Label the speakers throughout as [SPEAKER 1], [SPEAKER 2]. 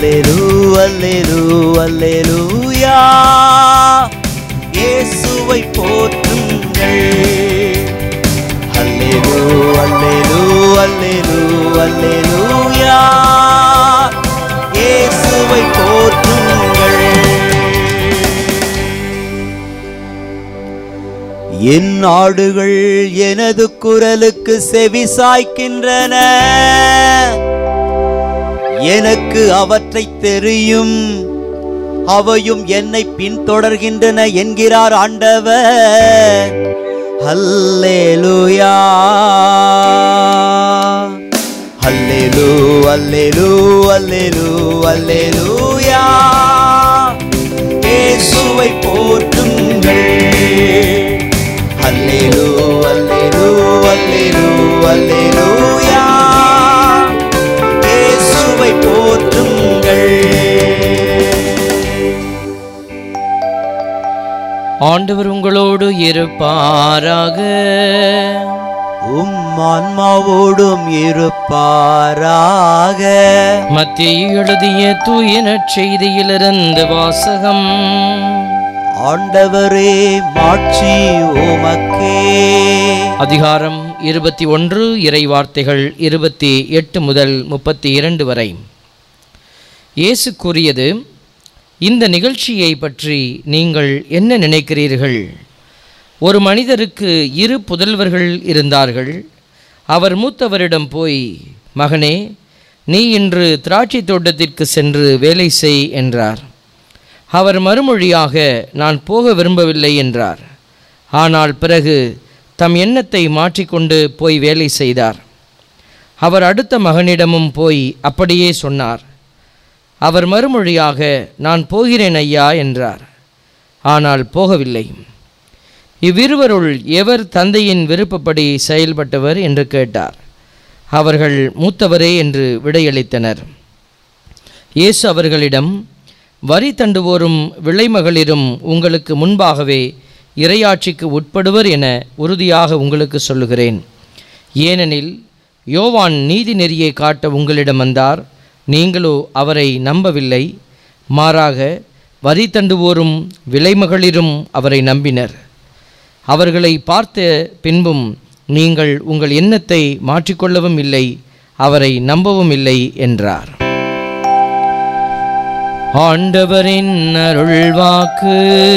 [SPEAKER 1] அல்லேலூ அல்லேலூ அல்லேலூயா இயேசுவை போற்றுங்கள் அல்லேலூ அல்லேலூ அல்லேலூ அல்லேலூயா இயேசுவை போற்றுங்கள் என் ஆடுகள் எனது குரலுக்கு செவி சாய்க்கின்றன எனக்கு அவற்றை தெரியும் அவையும் என்னை பின்தொடர்கின்றன என்கிறார் ஆண்டவர் அல்லேலூயா அல்லேலூ அல்லேலூ அல்லேலூ அல்லேலூயா இயேசுவை போற்றுங்கள் அல்லேலூ அல்லேலூ அல்லேலூ அல்லேலூயா இயேசுவை போற்றுங்கள்
[SPEAKER 2] ஆண்டவர் உங்களோடு இருப்பாராக
[SPEAKER 1] உம் ஆன்மாவோடும் இருப்பாராக
[SPEAKER 2] மத்திய எழுதிய தூய நற்செய்தியிலிருந்து வாசகம்
[SPEAKER 1] ஆண்டவரே மாட்சி உமக்கே
[SPEAKER 2] அதிகாரம் இருபத்தி ஒன்று இறை வார்த்தைகள் இருபத்தி எட்டு முதல் முப்பத்தி இரண்டு வரை இயேசு கூறியது இந்த நிகழ்ச்சியை பற்றி நீங்கள் என்ன நினைக்கிறீர்கள் ஒரு மனிதருக்கு இரு புதல்வர்கள் இருந்தார்கள் அவர் மூத்தவரிடம் போய் மகனே நீ இன்று திராட்சை தோட்டத்திற்கு சென்று வேலை செய் என்றார் அவர் மறுமொழியாக நான் போக விரும்பவில்லை என்றார் ஆனால் பிறகு தம் எண்ணத்தை மாற்றிக்கொண்டு போய் வேலை செய்தார் அவர் அடுத்த மகனிடமும் போய் அப்படியே சொன்னார் அவர் மறுமொழியாக நான் போகிறேன் ஐயா என்றார் ஆனால் போகவில்லை இவ்விருவருள் எவர் தந்தையின் விருப்பப்படி செயல்பட்டவர் என்று கேட்டார் அவர்கள் மூத்தவரே என்று விடையளித்தனர் இயேசு அவர்களிடம் வரி தண்டுவோரும் விளைமகளிரும் உங்களுக்கு முன்பாகவே இறையாட்சிக்கு உட்படுவர் என உறுதியாக உங்களுக்கு சொல்லுகிறேன் ஏனெனில் யோவான் நீதி நெறியை காட்ட உங்களிடம் வந்தார் நீங்களோ அவரை நம்பவில்லை மாறாக வரி தண்டுவோரும் விலைமகளிரும் அவரை நம்பினர் அவர்களை பார்த்த பின்பும் நீங்கள் உங்கள் எண்ணத்தை மாற்றிக்கொள்ளவும் இல்லை அவரை நம்பவும் இல்லை என்றார் ஆண்டவரின் அருள்வாக்கு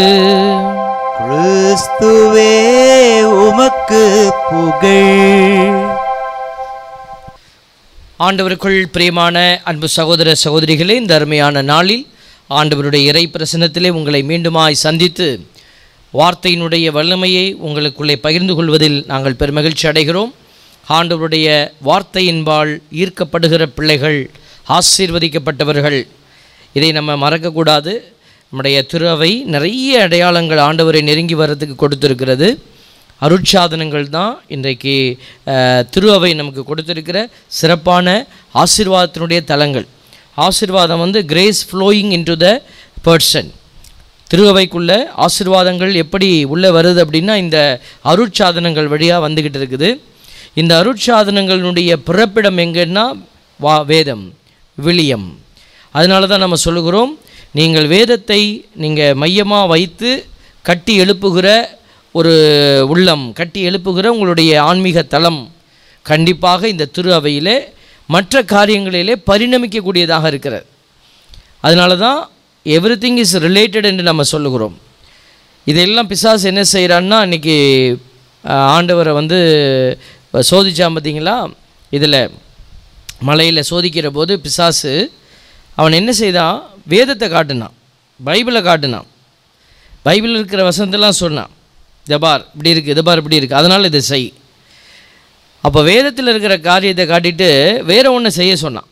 [SPEAKER 1] கிறிஸ்துவே உமக்கு புகழ்
[SPEAKER 2] ஆண்டவருக்குள் பிரியமான அன்பு சகோதர சகோதரிகளே இந்த அருமையான நாளில் ஆண்டவருடைய இறை பிரசனத்திலே உங்களை மீண்டுமாய் சந்தித்து வார்த்தையினுடைய வல்லமையை உங்களுக்குள்ளே பகிர்ந்து கொள்வதில் நாங்கள் பெருமகிழ்ச்சி அடைகிறோம் ஆண்டவருடைய வார்த்தையின்பால் ஈர்க்கப்படுகிற பிள்ளைகள் ஆசீர்வதிக்கப்பட்டவர்கள் இதை நம்ம மறக்கக்கூடாது நம்முடைய திரு அவை நிறைய அடையாளங்கள் ஆண்டவரை நெருங்கி வர்றதுக்கு கொடுத்துருக்கிறது அருட்சாதனங்கள் தான் இன்றைக்கு அஹ், திரு அவை நமக்கு கொடுத்திருக்கிற சிறப்பான ஆசீர்வாதத்தினுடைய தலங்கள் ஆசீர்வாதம் வந்து grace flowing into the person திருவைக்குள்ள ஆசீர்வாதங்கள் எப்படி உள்ளே வருது அப்படின்னா இந்த அருட்சாதனங்கள் வழியாக வந்துக்கிட்டு இருக்குது இந்த அருட்சாதனங்களுடைய பிறப்பிடம் எங்கன்னா வா வேதம் விளியம் அதனால தான் நம்ம சொல்லுகிறோம் நீங்கள் வேதத்தை நீங்கள் மையமாக வைத்து கட்டி எழுப்புகிற ஒரு உள்ளம் கட்டி எழுப்புகிற உங்களுடைய ஆன்மீக தளம் கண்டிப்பாக இந்த திரு அவையிலே மற்ற காரியங்களிலே பரிணமிக்கக்கூடியதாக இருக்கிறது அதனால தான் எவ்ரி திங் இஸ் ரிலேட்டட் என்று நம்ம சொல்லுகிறோம் இதெல்லாம் பிசாசு என்ன செய்கிறான்னா இன்றைக்கி ஆண்டவரை வந்து சோதிச்சான் பார்த்தீங்களா இதில் மலையில் சோதிக்கிற போது பிசாசு அவன் என்ன செய்தான் வேதத்தை காட்டினான் பைபிளை காட்டினான் பைபிளில் இருக்கிற வசனத்தெல்லாம் சொன்னான் இதபார் இப்படி இருக்குது இதபார் இப்படி இருக்குது அதனால் இதை செய் அப்போ வேதத்தில் இருக்கிற காரியத்தை காட்டிட்டு வேற ஒன்று செய்ய சொன்னான்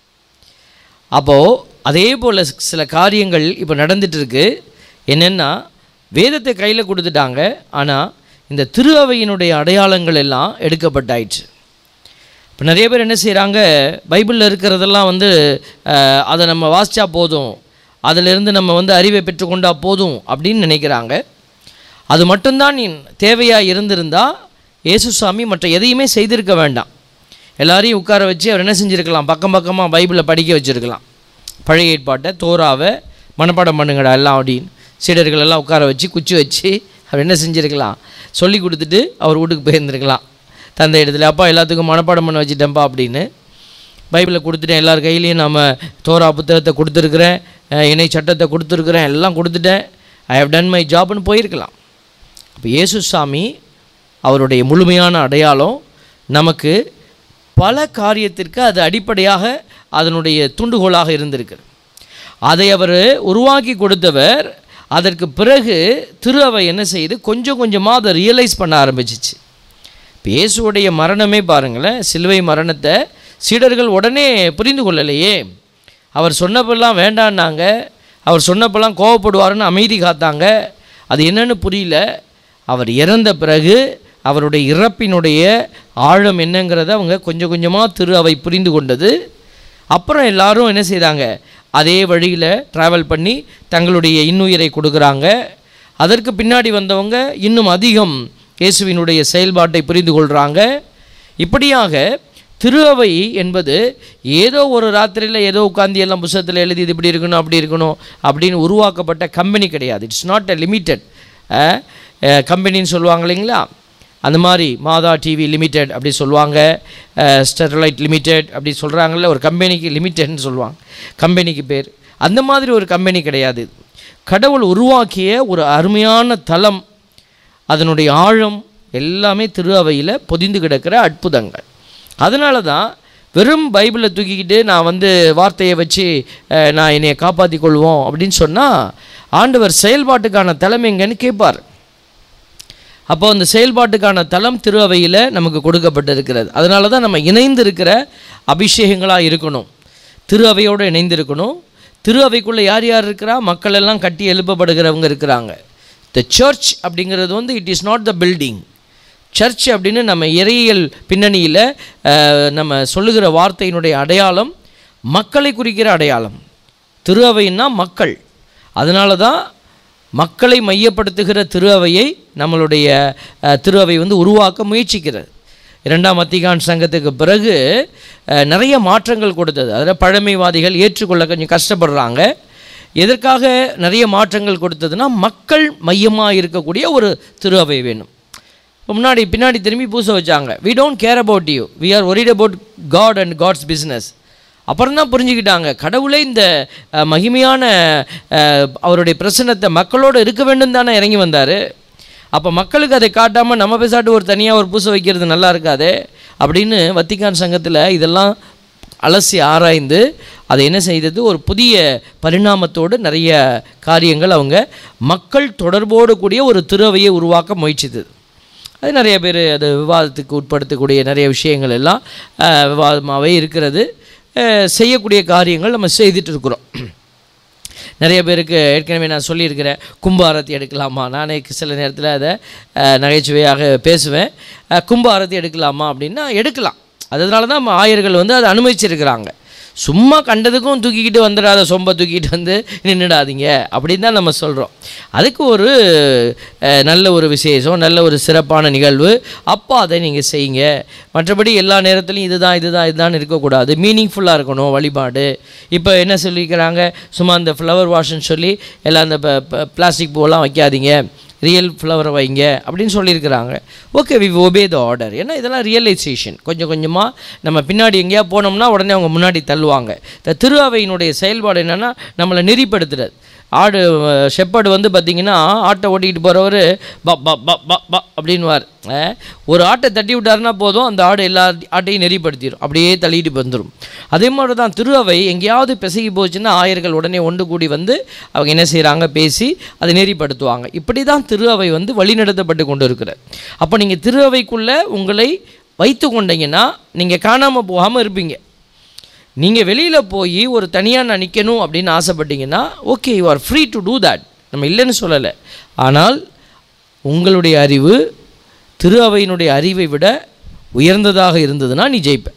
[SPEAKER 2] அப்போது அதே போல் சில காரியங்கள் இப்போ நடந்துட்டு இருக்கு என்னென்னா வேதத்தை கையில் கொடுத்துட்டாங்க ஆனால் இந்த திரு அவையினுடைய அடையாளங்கள் எல்லாம் எடுக்கப்பட்டாயிடுச்சு இப்போ நிறைய பேர் என்ன செய்கிறாங்க பைபிளில் இருக்கிறதெல்லாம் வந்து அஹ், அதை நம்ம வாசித்தா போதும் அதிலிருந்து நம்ம வந்து அறிவை பெற்றுக்கொண்டா போதும் அப்படின்னு நினைக்கிறாங்க அது மட்டும்தான் நீ தேவையாக இருந்திருந்தால் இயேசுசாமி மற்ற எதையுமே செய்திருக்க வேண்டாம் எல்லாரையும் உட்கார வச்சு அவர் என்ன செஞ்சுருக்கலாம் பக்கம் பக்கமாக பைபிளை படிக்க வச்சுருக்கலாம் பழைய ஏற்பாட்டை தோராவை மனப்பாடம் பண்ணுங்கடா எல்லாம் அப்படின்னு சீடர்கள் எல்லாம் உட்கார வச்சு குச்சி வச்சு அவர் என்ன செஞ்சுருக்கலாம் சொல்லி கொடுத்துட்டு அவர் வீட்டுக்கு போயிருந்துருக்கலாம் தந்தை இடத்துல அப்பா எல்லாத்துக்கும் மனப்பாடம் பண்ண வச்சுட்டேன்ப்பா அப்படின்னு பைபிளை கொடுத்துட்டேன் எல்லார் கையிலையும் நம்ம தோரா புத்தகத்தை கொடுத்துருக்குறேன் அஹ் இணை சட்டத்தை கொடுத்துருக்குறேன் எல்லாம் கொடுத்துட்டேன் ஐ ஹவ் டன் மை ஜாப்னு போயிருக்கலாம் அப்போ இயேசு சாமி அவருடைய முழுமையான அடையாளம் நமக்கு பல காரியத்திற்கு அது அடிப்படையாக அதனுடைய துண்டுகோலாக இருந்திருக்கு அதை அவர் உருவாக்கி கொடுத்தவர் அதற்கு பிறகு திரு அவை என்ன செய்யுது கொஞ்சம் கொஞ்சமாக அதை ரியலைஸ் பண்ண ஆரம்பிச்சிச்சு இப்போ இயேசுவுடைய மரணமே பாருங்களேன் சிலுவை மரணத்தை சீடர்கள் உடனே புரிந்து கொள்ளலையே அவர் சொன்னப்பெல்லாம் வேண்டான்னாங்க அவர் சொன்னப்பெல்லாம் கோவப்படுவாருன்னு அமைதி காத்தாங்க அது என்னன்னு புரியல அவர் இறந்த பிறகு அவருடைய இறப்பினுடைய ஆழம் என்னங்கிறத அவங்க கொஞ்சம் கொஞ்சமாக திரு அவை புரிந்து கொண்டது அப்புறம் எல்லாரும் என்ன செய்தாங்க அதே வழியில் ட்ராவல் பண்ணி தங்களுடைய இன்னுயிரை கொடுக்குறாங்க அதற்கு பின்னாடி வந்தவங்க இன்னும் அதிகம் இயேசுவினுடைய செயல்பாட்டை புரிந்து கொள்கிறாங்க இப்படியாக திரு அவை என்பது ஏதோ ஒரு ராத்திரியில் ஏதோ உட்காந்து எல்லாம் புத்தகத்தில் எழுதி இது இப்படி இருக்கணும் அப்படி இருக்கணும் அப்படின்னு உருவாக்கப்பட்ட கம்பெனி கிடையாது இட்ஸ் நாட் அ லிமிட்டட் கம்பெனின்னு சொல்லுவாங்க இல்லைங்களா அந்த மாதிரி மாதா டிவி லிமிடெட் அப்படி சொல்லுவாங்க ஸ்டெர்லைட் லிமிடெட் அப்படி சொல்கிறாங்கல்ல ஒரு கம்பெனிக்கு லிமிட்டட்னு சொல்லுவாங்க கம்பெனிக்கு பேர் அந்த மாதிரி ஒரு கம்பெனி கிடையாது இது. கடவுள் உருவாக்கிய ஒரு அருமையான தலம் அதனுடைய ஆழம் எல்லாமே திரு அவையில் பொதிந்து கிடக்கிற அற்புதங்கள் அதனால தான் வெறும் பைபிளை தூக்கிக்கிட்டு நான் வந்து வார்த்தையை வச்சு அஹ், நான் என்னையை காப்பாற்றிக் கொள்வோம் அப்படின்னு சொன்னால் ஆண்டவர் செயல்பாட்டுக்கான தலைமை எங்கன்னு கேட்பார் அப்போ அந்த செயல்பாட்டுக்கான தலம் திரு அவையில் நமக்கு கொடுக்கப்பட்டிருக்கிறது அதனால தான் நம்ம இணைந்து இருக்கிற அபிஷேகங்களாக இருக்கணும் திரு அவையோடு இணைந்து இருக்கணும் திரு அவைக்குள்ளே யார் யார் இருக்கிறா மக்கள் எல்லாம் கட்டி எழுப்பப்படுகிறவங்க இருக்கிறாங்க த சர்ச் அப்படிங்கிறது வந்து it is not the building church அப்படின்னு நம்ம இறையியல் பின்னணியில் அஹ், நம்ம சொல்லுகிற வார்த்தையினுடைய அடையாளம் மக்களை குறிக்கிற அடையாளம் திரு அவைன்னா மக்கள் அதனால தான் மக்களை மையப்படுத்துகிற திரு அவையை நம்மளுடைய அஹ், திரு அவை வந்து உருவாக்க முயற்சிக்கிறது இரண்டாம் வத்திகான் சங்கத்துக்கு பிறகு அஹ், நிறைய மாற்றங்கள் கொடுத்தது அதில் பழமைவாதிகள் ஏற்றுக்கொள்ள கொஞ்சம் கஷ்டப்படுறாங்க எதற்காக நிறைய மாற்றங்கள் கொடுத்ததுன்னா மக்கள் மையமாக இருக்கக்கூடிய ஒரு திரு அவை வேணும் இப்போ முன்னாடி பின்னாடி திரும்பி பூச வச்சாங்க we don't care about you we are worried about God and God's business அப்புறம் தான் புரிஞ்சுக்கிட்டாங்க கடவுளே இந்த அஹ், மகிமையான அஹ், அவருடைய பிரசன்னத்தை மக்களோடு இருக்க வேண்டும் தானே இறங்கி வந்தார் அப்போ மக்களுக்கு அதை காட்டாமல் நம்ம பேசாட்டு ஒரு தனியாக ஒரு பூசை வைக்கிறது நல்லா இருக்காதே அப்படின்னு வத்திக்கான் சங்கத்தில் இதெல்லாம் அலசி ஆராய்ந்து அதை என்ன செய்தது ஒரு புதிய பரிணாமத்தோடு நிறைய காரியங்கள் அவங்க மக்கள் தொடர்போடு கூடிய ஒரு திருவையை உருவாக்க முயற்சித்தது அது நிறைய பேர் அது விவாதத்துக்கு உட்படுத்தக்கூடிய நிறைய விஷயங்கள் எல்லாம் அஹ், விவாதமாகவே இருக்கிறது அஹ், செய்யக்கூடிய காரியங்கள் நம்ம செய்துட்டு இருக்கிறோம் நிறைய பேருக்கு ஏற்கனவே நான் சொல்லியிருக்கிறேன் கும்பாரத்தி எடுக்கலாமா நானே சில நேரத்தில் அதை அஹ், நகைச்சுவையாக பேசுவேன் அஹ், கும்பாரத்தி எடுக்கலாமா அப்படின்னா எடுக்கலாம் அதனால தான் நம்ம ஆயர்கள் வந்து அதை அனுமதிச்சிருக்கிறாங்க சும்மா கண்டதுக்கும் தூக்கிக்கிட்டு வந்துடாத சொம்பை தூக்கிட்டு வந்து நின்றுடாதீங்க அப்படின்னு தான் நம்ம சொல்கிறோம் அதுக்கு ஒரு அஹ், நல்ல ஒரு விசேஷம் நல்ல ஒரு சிறப்பான நிகழ்வு அப்போ அதை நீங்கள் செய்யுங்க மற்றபடி எல்லா நேரத்துலையும் இதுதான் இதுதான் இதுதான் இருக்கக்கூடாது மீனிங்ஃபுல்லாக இருக்கணும் வழிபாடு இப்போ என்ன சொல்லிக்கிறாங்க சும்மா அந்த ஃப்ளவர் வாஷ்ன்னு சொல்லி எல்லாம் அந்த பிளாஸ்டிக் பூவெல்லாம் வைக்காதீங்க ரியல் ஃப்ளவரை வைங்க அப்படின்னு சொல்லியிருக்கிறாங்க okay we obey the order ஏன்னா இதெல்லாம் ரியலைசேஷன் கொஞ்சம் கொஞ்சமாக நம்ம பின்னாடி எங்கேயா போனோம்னா உடனே அவங்க முன்னாடி தள்ளுவாங்க இந்த திரு அவையினுடைய செயல்பாடு என்னென்னா நம்மளை நெறிப்படுத்துறது ஆடு ஷெப்பர்டு வந்து பார்த்திங்கன்னா ஆட்டை ஓட்டிக்கிட்டு போகிறவர் ப ப ப ப ப அப்படின்வார் அஹ், ஒரு ஆட்டை தட்டி விட்டாருன்னா போதும் அந்த ஆடு எல்லா ஆட்டையும் நெறிப்படுத்திடும் அப்படியே தள்ளிட்டு வந்துடும் அதே மாதிரி தான் திரு அவை எங்கேயாவது பிசகி போச்சுன்னா ஆயர்கள் உடனே ஒன்று கூடி வந்து அவங்க என்ன செய்கிறாங்க பேசி அதை நெறிப்படுத்துவாங்க இப்படி தான் திரு அவை வந்து வழிநடத்தப்பட்டு கொண்டு இருக்கிறது அப்போ நீங்கள் திரு அவைக்குள்ளே உங்களை வைத்து கொண்டீங்கன்னா நீங்கள் காணாமல் போகாமல் இருப்பீங்க நீங்கள் வெளியில் போய் ஒரு தனியாக நான் நிற்கணும் அப்படின்னு ஆசைப்பட்டீங்கன்னா okay you are free to do that நம்ம இல்லைன்னு சொல்லலை ஆனால் உங்களுடைய அறிவு திரு அவையினுடைய அறிவை விட உயர்ந்ததாக இருந்ததுன்னா நீ ஜெயிப்ப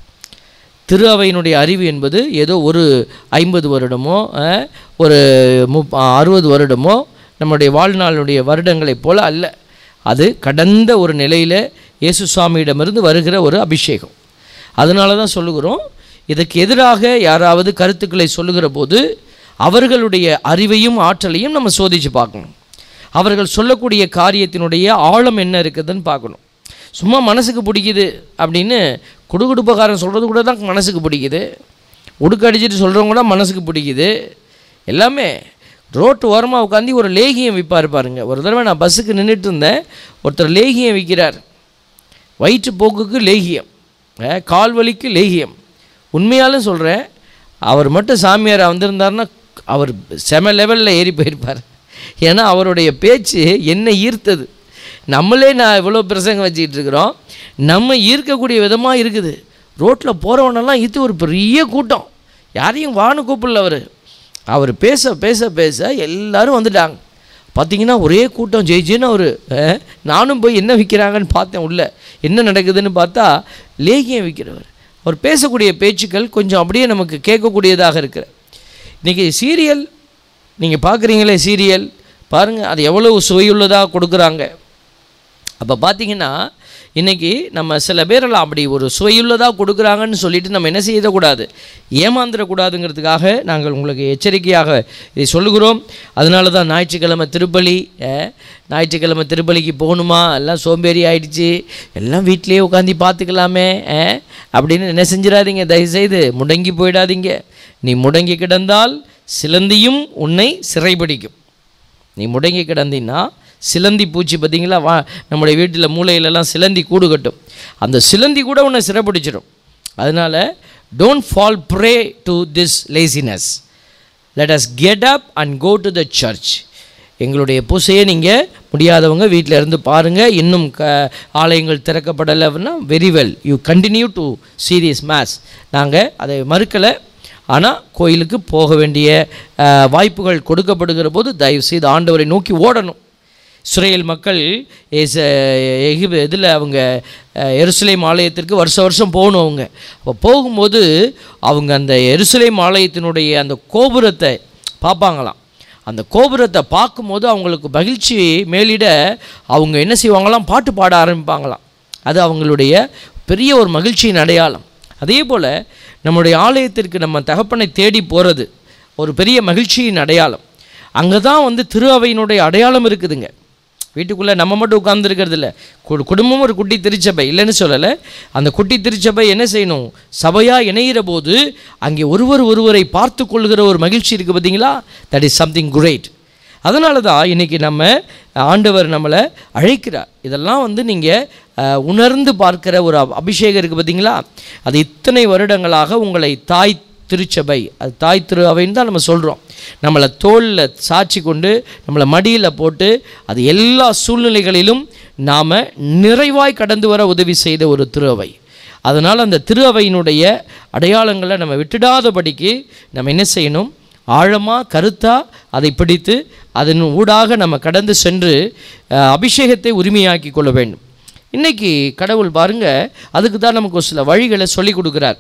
[SPEAKER 2] திரு அவையினுடைய அறிவு என்பது ஏதோ ஒரு ஐம்பது வருடமோ அஹ், ஒரு முப் அறுபது வருடமோ நம்முடைய வாழ்நாளுடைய வருடங்களைப் போல அல்ல அது கடந்த ஒரு நிலையில் இயேசு சுவாமியிடமிருந்து வருகிற ஒரு அபிஷேகம் அதனால தான் சொல்லுகிறோம் இதற்கு எதிராக யாராவது கருத்துக்களை சொல்லுகிற போது அவர்களுடைய அறிவையும் ஆற்றலையும் நம்ம சோதித்து பார்க்கணும் அவர்கள் சொல்லக்கூடிய காரியத்தினுடைய ஆழம் என்ன இருக்குதுன்னு பார்க்கணும் சும்மா மனசுக்கு பிடிக்குது அப்படின்னு குடுகுடுப்பக்காரன் சொல்கிறது கூட தான் மனசுக்கு பிடிக்குது உடுக்கு அடிச்சிட்டு சொல்கிறவங்க கூட மனசுக்கு பிடிக்குது எல்லாமே ரோட்டு ஓரமாக உட்காந்து ஒரு லேகியம் விற்பார் பாருங்க ஒரு தடவை நான் பஸ்ஸுக்கு நின்றுட்டு இருந்தேன் ஒருத்தர் லேகியம் விற்கிறார் வயிற்றுப்போக்குக்கு லேகியம் அஹ், கால் வலிக்கு லேகியம் உண்மையாலும் சொல்கிறேன் அவர் மட்டும் சாமியார் வந்திருந்தாருன்னா அவர் செம லெவலில் ஏறி போயிருப்பார் ஏன்னா அவருடைய பேச்சு என்னை ஈர்த்தது நம்மளே நான் இவ்வளோ பிரசங்கம் வச்சுக்கிட்டு இருக்கிறோம் நம்ம ஈர்க்கக்கூடிய விதமாக இருக்குது ரோட்டில் போகிறவனெல்லாம் இது ஒரு பெரிய கூட்டம் யாரையும் வான்னு கூப்பிடல அவர் அவர் பேச பேச பேச எல்லாரும் வந்துட்டாங்க பார்த்தீங்கன்னா ஒரே கூட்டம் ஜெயிச்சுன்னு அவர் நானும் போய் என்ன விற்கிறாங்கன்னு பார்த்தேன் உள்ள என்ன நடக்குதுன்னு பார்த்தா லேகியம் விற்கிறவர் அவர் பேசக்கூடிய பேச்சுக்கள் கொஞ்சம் அப்படியே நமக்கு கேட்கக்கூடியதாக இருக்கிற இன்றைக்கி சீரியல் நீங்கள் பார்க்குறீங்களே சீரியல் பாருங்கள் அது எவ்வளவு சுவையுள்ளதாக கொடுக்குறாங்க அப்போ பார்த்தீங்கன்னா இன்றைக்கி நம்ம சில பேரெல்லாம் அப்படி ஒரு சுவையுள்ளதாக கொடுக்குறாங்கன்னு சொல்லிட்டு நம்ம என்ன செய்யக்கூடாது ஏமாந்துடக்கூடாதுங்கிறதுக்காக நாங்கள் உங்களுக்கு எச்சரிக்கையாக இதை சொல்லுகிறோம் அதனால தான் ஞாயிற்றுக்கிழமை திருப்பலி அஹ், ஞாயிற்றுக்கிழமை திருப்பலிக்கு போகணுமா எல்லாம் சோம்பேறி ஆயிடுச்சு எல்லாம் வீட்டிலேயே உட்காந்து பார்த்துக்கலாமே அஹ், அப்படின்னு என்ன செஞ்சிடாதீங்க தயவுசெய்து முடங்கி போயிடாதீங்க நீ முடங்கி கிடந்தால் சிலந்தியும் உன்னை சிறைபிடிக்கும் நீ முடங்கி கிடந்தீன்னா சிலந்தி பூச்சி பார்த்தீங்களா வா நம்முடைய வீட்டில் மூலையிலலாம் சிலந்தி கூடு கட்டும் அந்த சிலந்தி கூட உன்னை சிறைப்பிடிச்சிடும் அதனால் don't fall prey to this laziness let us get up and go to the church எங்களுடைய பூசையை நீங்கள் முடியாதவங்க வீட்டில் இருந்து பாருங்கள் இன்னும் க ஆலயங்கள் திறக்கப்படலை அப்படின்னா very well you continue to serious maths நாங்கள் அதை மறுக்கலை ஆனால் கோயிலுக்கு போக வேண்டிய அஹ், வாய்ப்புகள் கொடுக்கப்படுகிற போது தயவு செய்து ஆண்டவரை நோக்கி ஓடணும் இஸ்ரேல் மக்கள் எஸ் எகிப இதில் அவங்க அஹ், எருசலேம் ஆலயத்திற்கு வருஷ வருஷம் போகணும் அவங்க அப்போ போகும்போது அவங்க அந்த எருசலேம் ஆலயத்தினுடைய அந்த கோபுரத்தை பார்ப்பாங்களாம் அந்த கோபுரத்தை பார்க்கும்போது அவங்களுக்கு மகிழ்ச்சி மேலிட அவங்க என்ன செய்வாங்களாம் பாட்டு பாட ஆரம்பிப்பாங்களாம் அது அவங்களுடைய பெரிய ஒரு மகிழ்ச்சியின் அடையாளம் அதே போல் நம்முடைய ஆலயத்திற்கு நம்ம தகப்பனை தேடி போகிறது ஒரு பெரிய மகிழ்ச்சியின் அடையாளம் அங்கே தான் வந்து திரு அவையினுடைய அடையாளம் இருக்குதுங்க வீட்டுக்குள்ளே நம்ம மட்டும் உட்கார்ந்துருக்கிறது இல்லை குடும்பம் ஒரு குட்டி திருச்சபை இல்லைன்னு சொல்லலை அந்த குட்டி திருச்சபை என்ன செய்யணும் சபையாக இணைகிற போது அங்கே ஒருவர் ஒருவரை பார்த்து கொள்கிற ஒரு மகிழ்ச்சி இருக்குது பார்த்தீங்களா தட் இஸ் சம்திங் குரேட் அதனால தான் இன்றைக்கி நம்ம ஆண்டவர் நம்மளை அழைக்கிறார் இதெல்லாம் வந்து நீங்கள் உணர்ந்து பார்க்கிற ஒரு அப- அபிஷேகம் இருக்குது பார்த்தீங்களா அது இத்தனை வருடங்களாக உங்களை தாய் திருச்சபை அது தாய் திரு அவைன்னு தான் நம்ம சொல்கிறோம் நம்மளை தோளில் சாட்சி கொண்டு நம்மளை மடியில் போட்டு அது எல்லா சூழ்நிலைகளிலும் நாம் நிறைவாய் கடந்து வர உதவி செய்த ஒரு திரு அவை அதனால் அந்த திரு அவையினுடைய அடையாளங்களை நம்ம விட்டுடாதபடிக்கு நம்ம என்ன செய்யணும் ஆழமாக கருத்தாக அதை பிடித்து அதன் ஊடாக நம்ம கடந்து சென்று அஹ், அபிஷேகத்தை உரிமையாக்கி கொள்ள வேண்டும் இன்னைக்கு கடவுள் பாருங்க அதுக்கு தான் நமக்கு ஒரு சில வழிகளை சொல்லி கொடுக்குறார்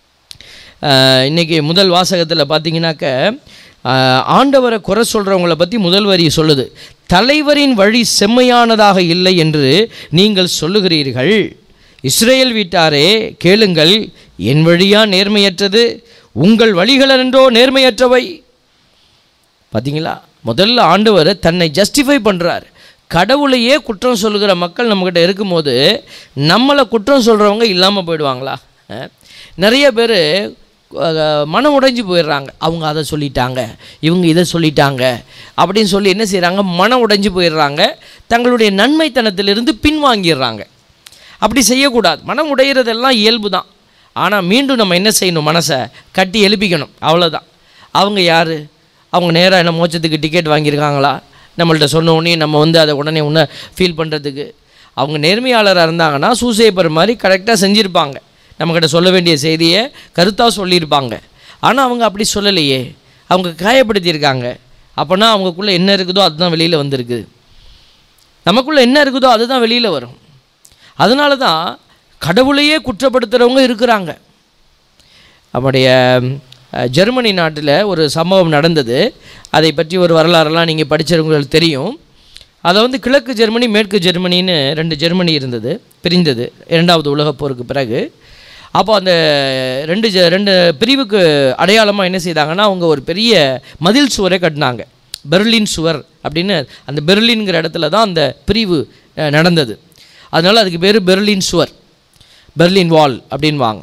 [SPEAKER 2] அஹ், இன்னைக்கு முதல் வாசகத்தில் பார்த்தீங்கன்னாக்க அஹ், ஆண்டவரை குறை சொல்கிறவங்கள பற்றி முதல் வரி சொல்லுது தலைவரின் வழி செம்மையானதாக இல்லை என்று நீங்கள் சொல்லுகிறீர்கள் இஸ்ரேல் வீட்டாரே கேளுங்கள் என் வழியா நேர்மையற்றது உங்கள் வழிகளென்றோ நேர்மையற்றவை பார்த்தீங்களா முதல்ல ஆண்டவர் தன்னை ஜஸ்டிஃபை பண்ணுறார் கடவுளையே குற்றம் சொல்லுகிற மக்கள் நம்மக்கிட்ட இருக்கும்போது நம்மளை குற்றம் சொல்கிறவங்க இல்லாமல் போயிடுவாங்களா அஹ்? நிறைய பேர் மனம் உடைஞ்சு போயிடுறாங்க அவங்க அதை சொல்லிட்டாங்க இவங்க இதை சொல்லிட்டாங்க அப்படின்னு சொல்லி என்ன செய்கிறாங்க மனம் உடைஞ்சு போயிடுறாங்க தங்களுடைய நன்மைத்தனத்திலிருந்து பின்வாங்கிடுறாங்க அப்படி செய்யக்கூடாது மனம் உடையிறதெல்லாம் இயல்பு தான் ஆனால் மீண்டும் நம்ம என்ன செய்யணும் மனசை கட்டி எழுப்பிக்கணும் அவ்வளோதான் அவங்க யார் அவங்க நேராக என்ன மோட்சத்துக்கு டிக்கெட் வாங்கியிருக்காங்களா நம்மள்ட்ட சொன்ன உடனே நம்ம வந்து அதை உடனே உன்ன ஃபீல் பண்ணுறதுக்கு அவங்க நேர்மையாளராக இருந்தாங்கன்னா சூசேப்பர் மாதிரி கரெக்டாக செஞ்சுருப்பாங்க நம்மக்கிட்ட சொல்ல வேண்டிய செய்தியை கருத்தாக சொல்லியிருப்பாங்க ஆனால் அவங்க அப்படி சொல்லலையே அவங்க காயப்படுத்தியிருக்காங்க அப்போனா அவங்களுக்குள்ளே என்ன இருக்குதோ அதுதான் வெளியில் வந்திருக்குது நமக்குள்ளே என்ன இருக்குதோ அதுதான் வெளியில் வரும் அதனால தான் கடவுளையே குற்றப்படுத்துகிறவங்க இருக்கிறாங்க நம்முடைய அஹ், ஜெர்மனி நாட்டில் ஒரு சம்பவம் நடந்தது அதை பற்றி ஒரு வரலாறெல்லாம் நீங்கள் படிச்சவங்களுக்கு தெரியும் அதை வந்து கிழக்கு ஜெர்மனி மேற்கு ஜெர்மனின்னு ரெண்டு ஜெர்மனி இருந்தது பிரிந்தது இரண்டாவது உலகப் போருக்கு பிறகு அப்போ அந்த ரெண்டு ஜ- ரெண்டு பிரிவுக்கு அடையாளமாக என்ன செய்தாங்கன்னா அவங்க ஒரு பெரிய மதில் சுவரை கட்டினாங்க பெர்லின் சுவர் அப்படின்னு அந்த பெர்லின்ங்கிற இடத்துல தான் அந்த பிரிவு அஹ், நடந்தது அதனால் அதுக்கு பேர் பெர்லின் சுவர் பெர்லின் வால் அப்படின்வாங்க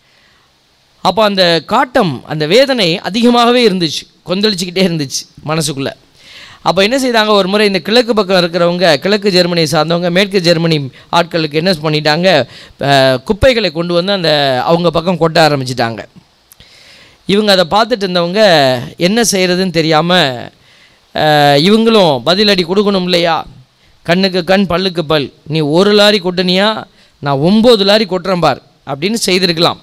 [SPEAKER 2] அப்போ அந்த காட்டம் அந்த வேதனை அதிகமாகவே இருந்துச்சு கொந்தளிச்சுக்கிட்டே இருந்துச்சு மனசுக்குள்ளே அப்போ என்ன செய்தாங்க ஒரு முறை இந்த கிழக்கு பக்கம் இருக்கிறவங்க கிழக்கு ஜெர்மனியை சார்ந்தவங்க மேற்கு ஜெர்மனி ஆட்களுக்கு என்ன பண்ணிட்டாங்க அஹ், குப்பைகளை கொண்டு வந்து அந்த அவங்க பக்கம் கொட்ட ஆரம்பிச்சிட்டாங்க இவங்க அதை பார்த்துட்டு இருந்தவங்க என்ன செய்கிறதுன்னு தெரியாமல் இவங்களும் பதிலடி கொடுக்கணும் இல்லையா கண்ணுக்கு கண் பல்லுக்கு பல் நீ ஒரு லாரி கொட்டுனியா நான் ஒம்பது லாரி கொட்டுறேன் பார் அப்படின்னு செய்திருக்கலாம்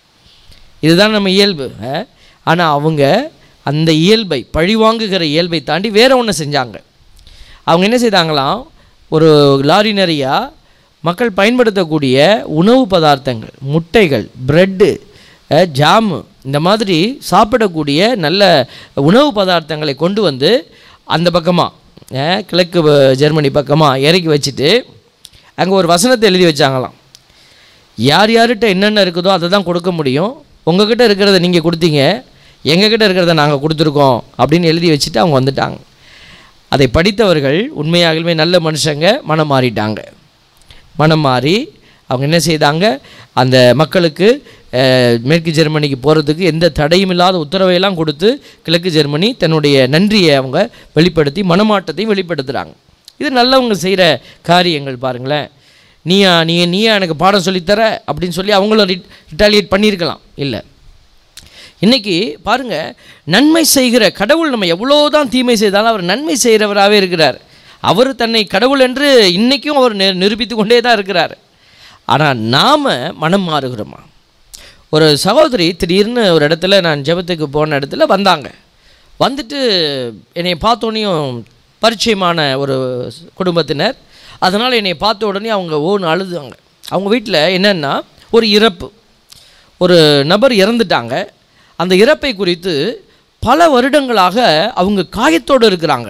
[SPEAKER 2] இதுதான் நம்ம இயல்பு ஆனால் அவங்க அந்த இயல்பை பழிவாங்குகிற இயல்பை தாண்டி வேற ஒன்று செஞ்சாங்க அவங்க என்ன செய்தாங்களாம் ஒரு லாரி நிறையா மக்கள் பயன்படுத்தக்கூடிய உணவு பதார்த்தங்கள் முட்டைகள் ப்ரெட்டு ஜாமு இந்த மாதிரி சாப்பிடக்கூடிய நல்ல உணவு பதார்த்தங்களை கொண்டு வந்து அந்த பக்கமாக கிழக்கு வ- ஜெர்மனி பக்கமாக இறக்கி வச்சுட்டு அங்கே ஒரு வசனத்தை எழுதி வச்சாங்களாம் யார் யார்கிட்ட என்னென்ன இருக்குதோ அதை தான் கொடுக்க முடியும் உங்ககிட்ட இருக்கிறத நீங்கள் கொடுத்தீங்க எங்ககிட்ட இருக்கிறத நாங்கள் கொடுத்துருக்கோம் அப்படின்னு எழுதி வச்சுட்டு அவங்க வந்துட்டாங்க அதை படித்தவர்கள் உண்மையாகவே நல்ல மனுஷங்க மனம் மாறிட்டாங்க மனம் மாறி அவங்க என்ன செய்தாங்க அந்த மக்களுக்கு அஹ், மேற்கு ஜெர்மனிக்கு போகிறதுக்கு எந்த தடையும் இல்லாத உத்தரவையெல்லாம் கொடுத்து கிழக்கு ஜெர்மனி தன்னுடைய நன்றியை அவங்க வெளிப்படுத்தி மனமாட்டத்தையும் வெளிப்படுத்துகிறாங்க இது நல்லவங்க செய்கிற காரியங்கள் பாருங்களேன் நீயா நீ நீயா எனக்கு பாடம் சொல்லித்தர அப்படின்னு சொல்லி அவங்களும் ரிட்டாலியேட் பண்ணியிருக்கலாம் இல்லை இன்னைக்கு பாருங்க நன்மை செய்கிற கடவுள் நம்ம எவ்வளோதான் தீமை செய்தாலும் அவர் நன்மை செய்கிறவராகவே இருக்கிறார் அவர் தன்னை கடவுள் என்று இன்னைக்கும் அவர் நி நிரூபித்து கொண்டே தான் இருக்கிறார் ஆனால் நாம் மனம் மாறுகிறோமா ஒரு சகோதரி திடீர்னு ஒரு இடத்துல நான் ஜெபத்துக்கு போன இடத்துல வந்தாங்க வந்துட்டு என்னை பார்த்தோன்னையும் பரிச்சயமான ஒரு குடும்பத்தினர் அதனால் என்னை பார்த்த உடனே அவங்க ஓன்னு அழுதாங்க அவங்க வீட்டில் என்னென்னா ஒரு இறப்பு ஒரு நபர் இறந்துட்டாங்க அந்த இறப்பை குறித்து பல வருடங்களாக அவங்க காயத்தோடு இருக்கிறாங்க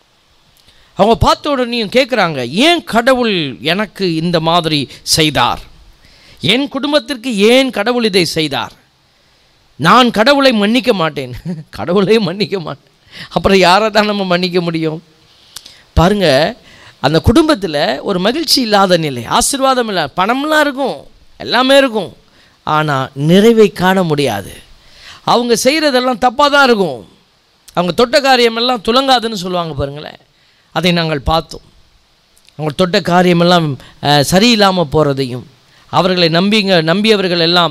[SPEAKER 2] அவங்க பார்த்த உடனேயும் கேட்குறாங்க ஏன் கடவுள் எனக்கு இந்த மாதிரி செய்தார் என் குடும்பத்திற்கு ஏன் கடவுள் இதை செய்தார் நான் கடவுளை மன்னிக்க மாட்டேன் கடவுளை மன்னிக்க மாட்டேன் அப்புறம் யாரை தான் நம்ம மன்னிக்க முடியும் பாருங்க அந்த குடும்பத்தில் ஒரு மகிழ்ச்சி இல்லாத நிலை ஆசீர்வாதம் இல்லை பணம்லாம் இருக்கும் எல்லாமே இருக்கும் ஆனால் நிறைவை காண முடியாது அவங்க செய்கிறதெல்லாம் தப்பாக தான் இருக்கும் அவங்க தொட்ட காரியமெல்லாம் துலங்காதுன்னு சொல்லுவாங்க பாருங்களேன் அதை நாங்கள் பார்த்தோம் அவங்க தொட்ட காரியமெல்லாம் அஹ், சரியில்லாமல் போகிறதையும் அவர்களை நம்பிங்க நம்பியவர்கள் எல்லாம்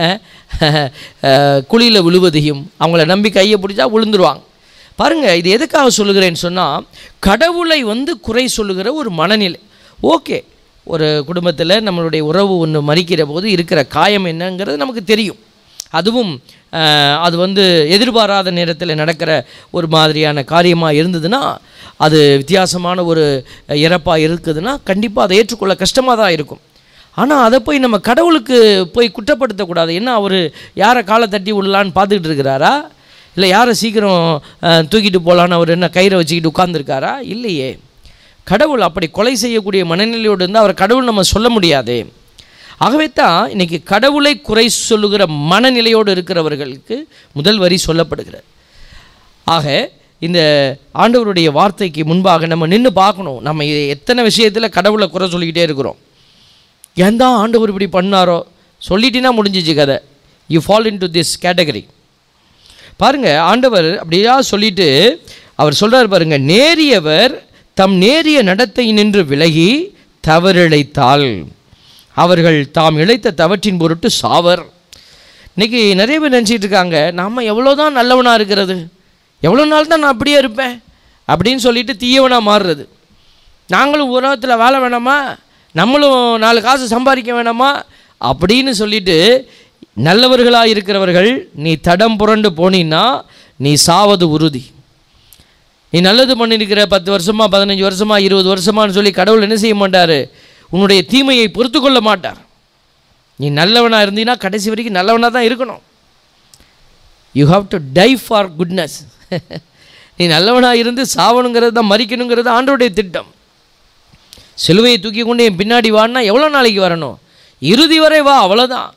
[SPEAKER 2] குழியில் விழுவதையும் அவங்கள நம்பி கையை பிடிச்சா விழுந்துருவாங்க பாருங்கள் இது எதுக்காக சொல்லுகிறேன்னு சொன்னால் கடவுளை வந்து குறை சொல்லுகிற ஒரு மனநிலை ஓகே ஒரு குடும்பத்தில் நம்மளுடைய உறவு ஒன்று மறிக்கிற போது இருக்கிற காயம் என்னங்கிறது நமக்கு தெரியும் அதுவும் அஹ், அது வந்து எதிர்பாராத நேரத்தில் நடக்கிற ஒரு மாதிரியான காரியமாக இருந்ததுன்னா அது வித்தியாசமான ஒரு இறப்பாக இருக்குதுன்னா கண்டிப்பாக அதை ஏற்றுக்கொள்ள கஷ்டமாக தான் இருக்கும் ஆனால் அதை போய் நம்ம கடவுளுக்கு போய் குற்றப்படுத்தக்கூடாது என்ன அவர் யாரை காலை தட்டி விடலான்னு பார்த்துக்கிட்டு இருக்கிறாரா இல்லை யாரை சீக்கிரம் அஹ், தூக்கிட்டு போகலான்னு அவர் என்ன கயிறை வச்சுக்கிட்டு உட்கார்ந்திருக்காரா இல்லையே கடவுள் அப்படி கொலை செய்யக்கூடிய மனநிலையோடு இருந்தால் அவர் கடவுள் நம்ம சொல்ல முடியாது ஆகவே தான் இன்னைக்கு கடவுளை குறை சொல்லுகிற மனநிலையோடு இருக்கிறவர்களுக்கு முதல் வரி சொல்லப்படுகிறது ஆக இந்த ஆண்டவருடைய வார்த்தைக்கு முன்பாக நம்ம நின்று பார்க்கணும் நம்ம இது எத்தனை விஷயத்தில் கடவுளை குறை சொல்லிக்கிட்டே இருக்கிறோம் ஏன் தான் ஆண்டவர் இப்படி பண்ணாரோ சொல்லிட்டினா முடிஞ்சிச்சு கதை you fall into this category பாருங்க ஆண்டவர் அப்படியா சொல்லிட்டு அவர் சொல்றார் பாருங்க நேரியவர் தம் நேரிய நடத்தை நின்று விலகி தவறிழைத்தால் அவர்கள் தாம் இழைத்த தவற்றின் பொருட்டு சாவர் இன்னைக்கு நிறைய பேர் நினச்சிட்டு இருக்காங்க நம்ம எவ்வளோ தான் நல்லவனாக இருக்கிறது எவ்வளோ நாள் தான் நான் அப்படியே இருப்பேன் அப்படின்னு சொல்லிட்டு தீயவனாக மாறுறது நாங்களும் உலகத்தில் வாழ வேணாமா நம்மளும் நாலு காசு சம்பாதிக்க வேணாமா அப்படின்னு சொல்லிட்டு நல்லவர்களாக இருக்கிறவர்கள் நீ தடம் புரண்டு போனீன்னா நீ சாவது உறுதி நீ நல்லது பண்ணியிருக்கிற பத்து வருஷமா பதினஞ்சு வருஷமா இருபது வருஷமான்னு சொல்லி கடவுள் என்ன செய்ய மாட்டார் உன்னுடைய தீமையை பொறுத்து கொள்ள மாட்டார் நீ நல்லவனாக இருந்தீன்னா கடைசி வரைக்கும் நல்லவனாக தான் இருக்கணும் you have to die for goodness நீ நல்லவனாக இருந்து சாவணுங்கிறது தான் மறிக்கணுங்கிறது ஆண்டோடைய திட்டம் சிலுவையை தூக்கி கொண்டு என் பின்னாடி வான்னா எவ்வளோ நாளைக்கு வரணும் இறுதி வரை வா அவ்வளோதான்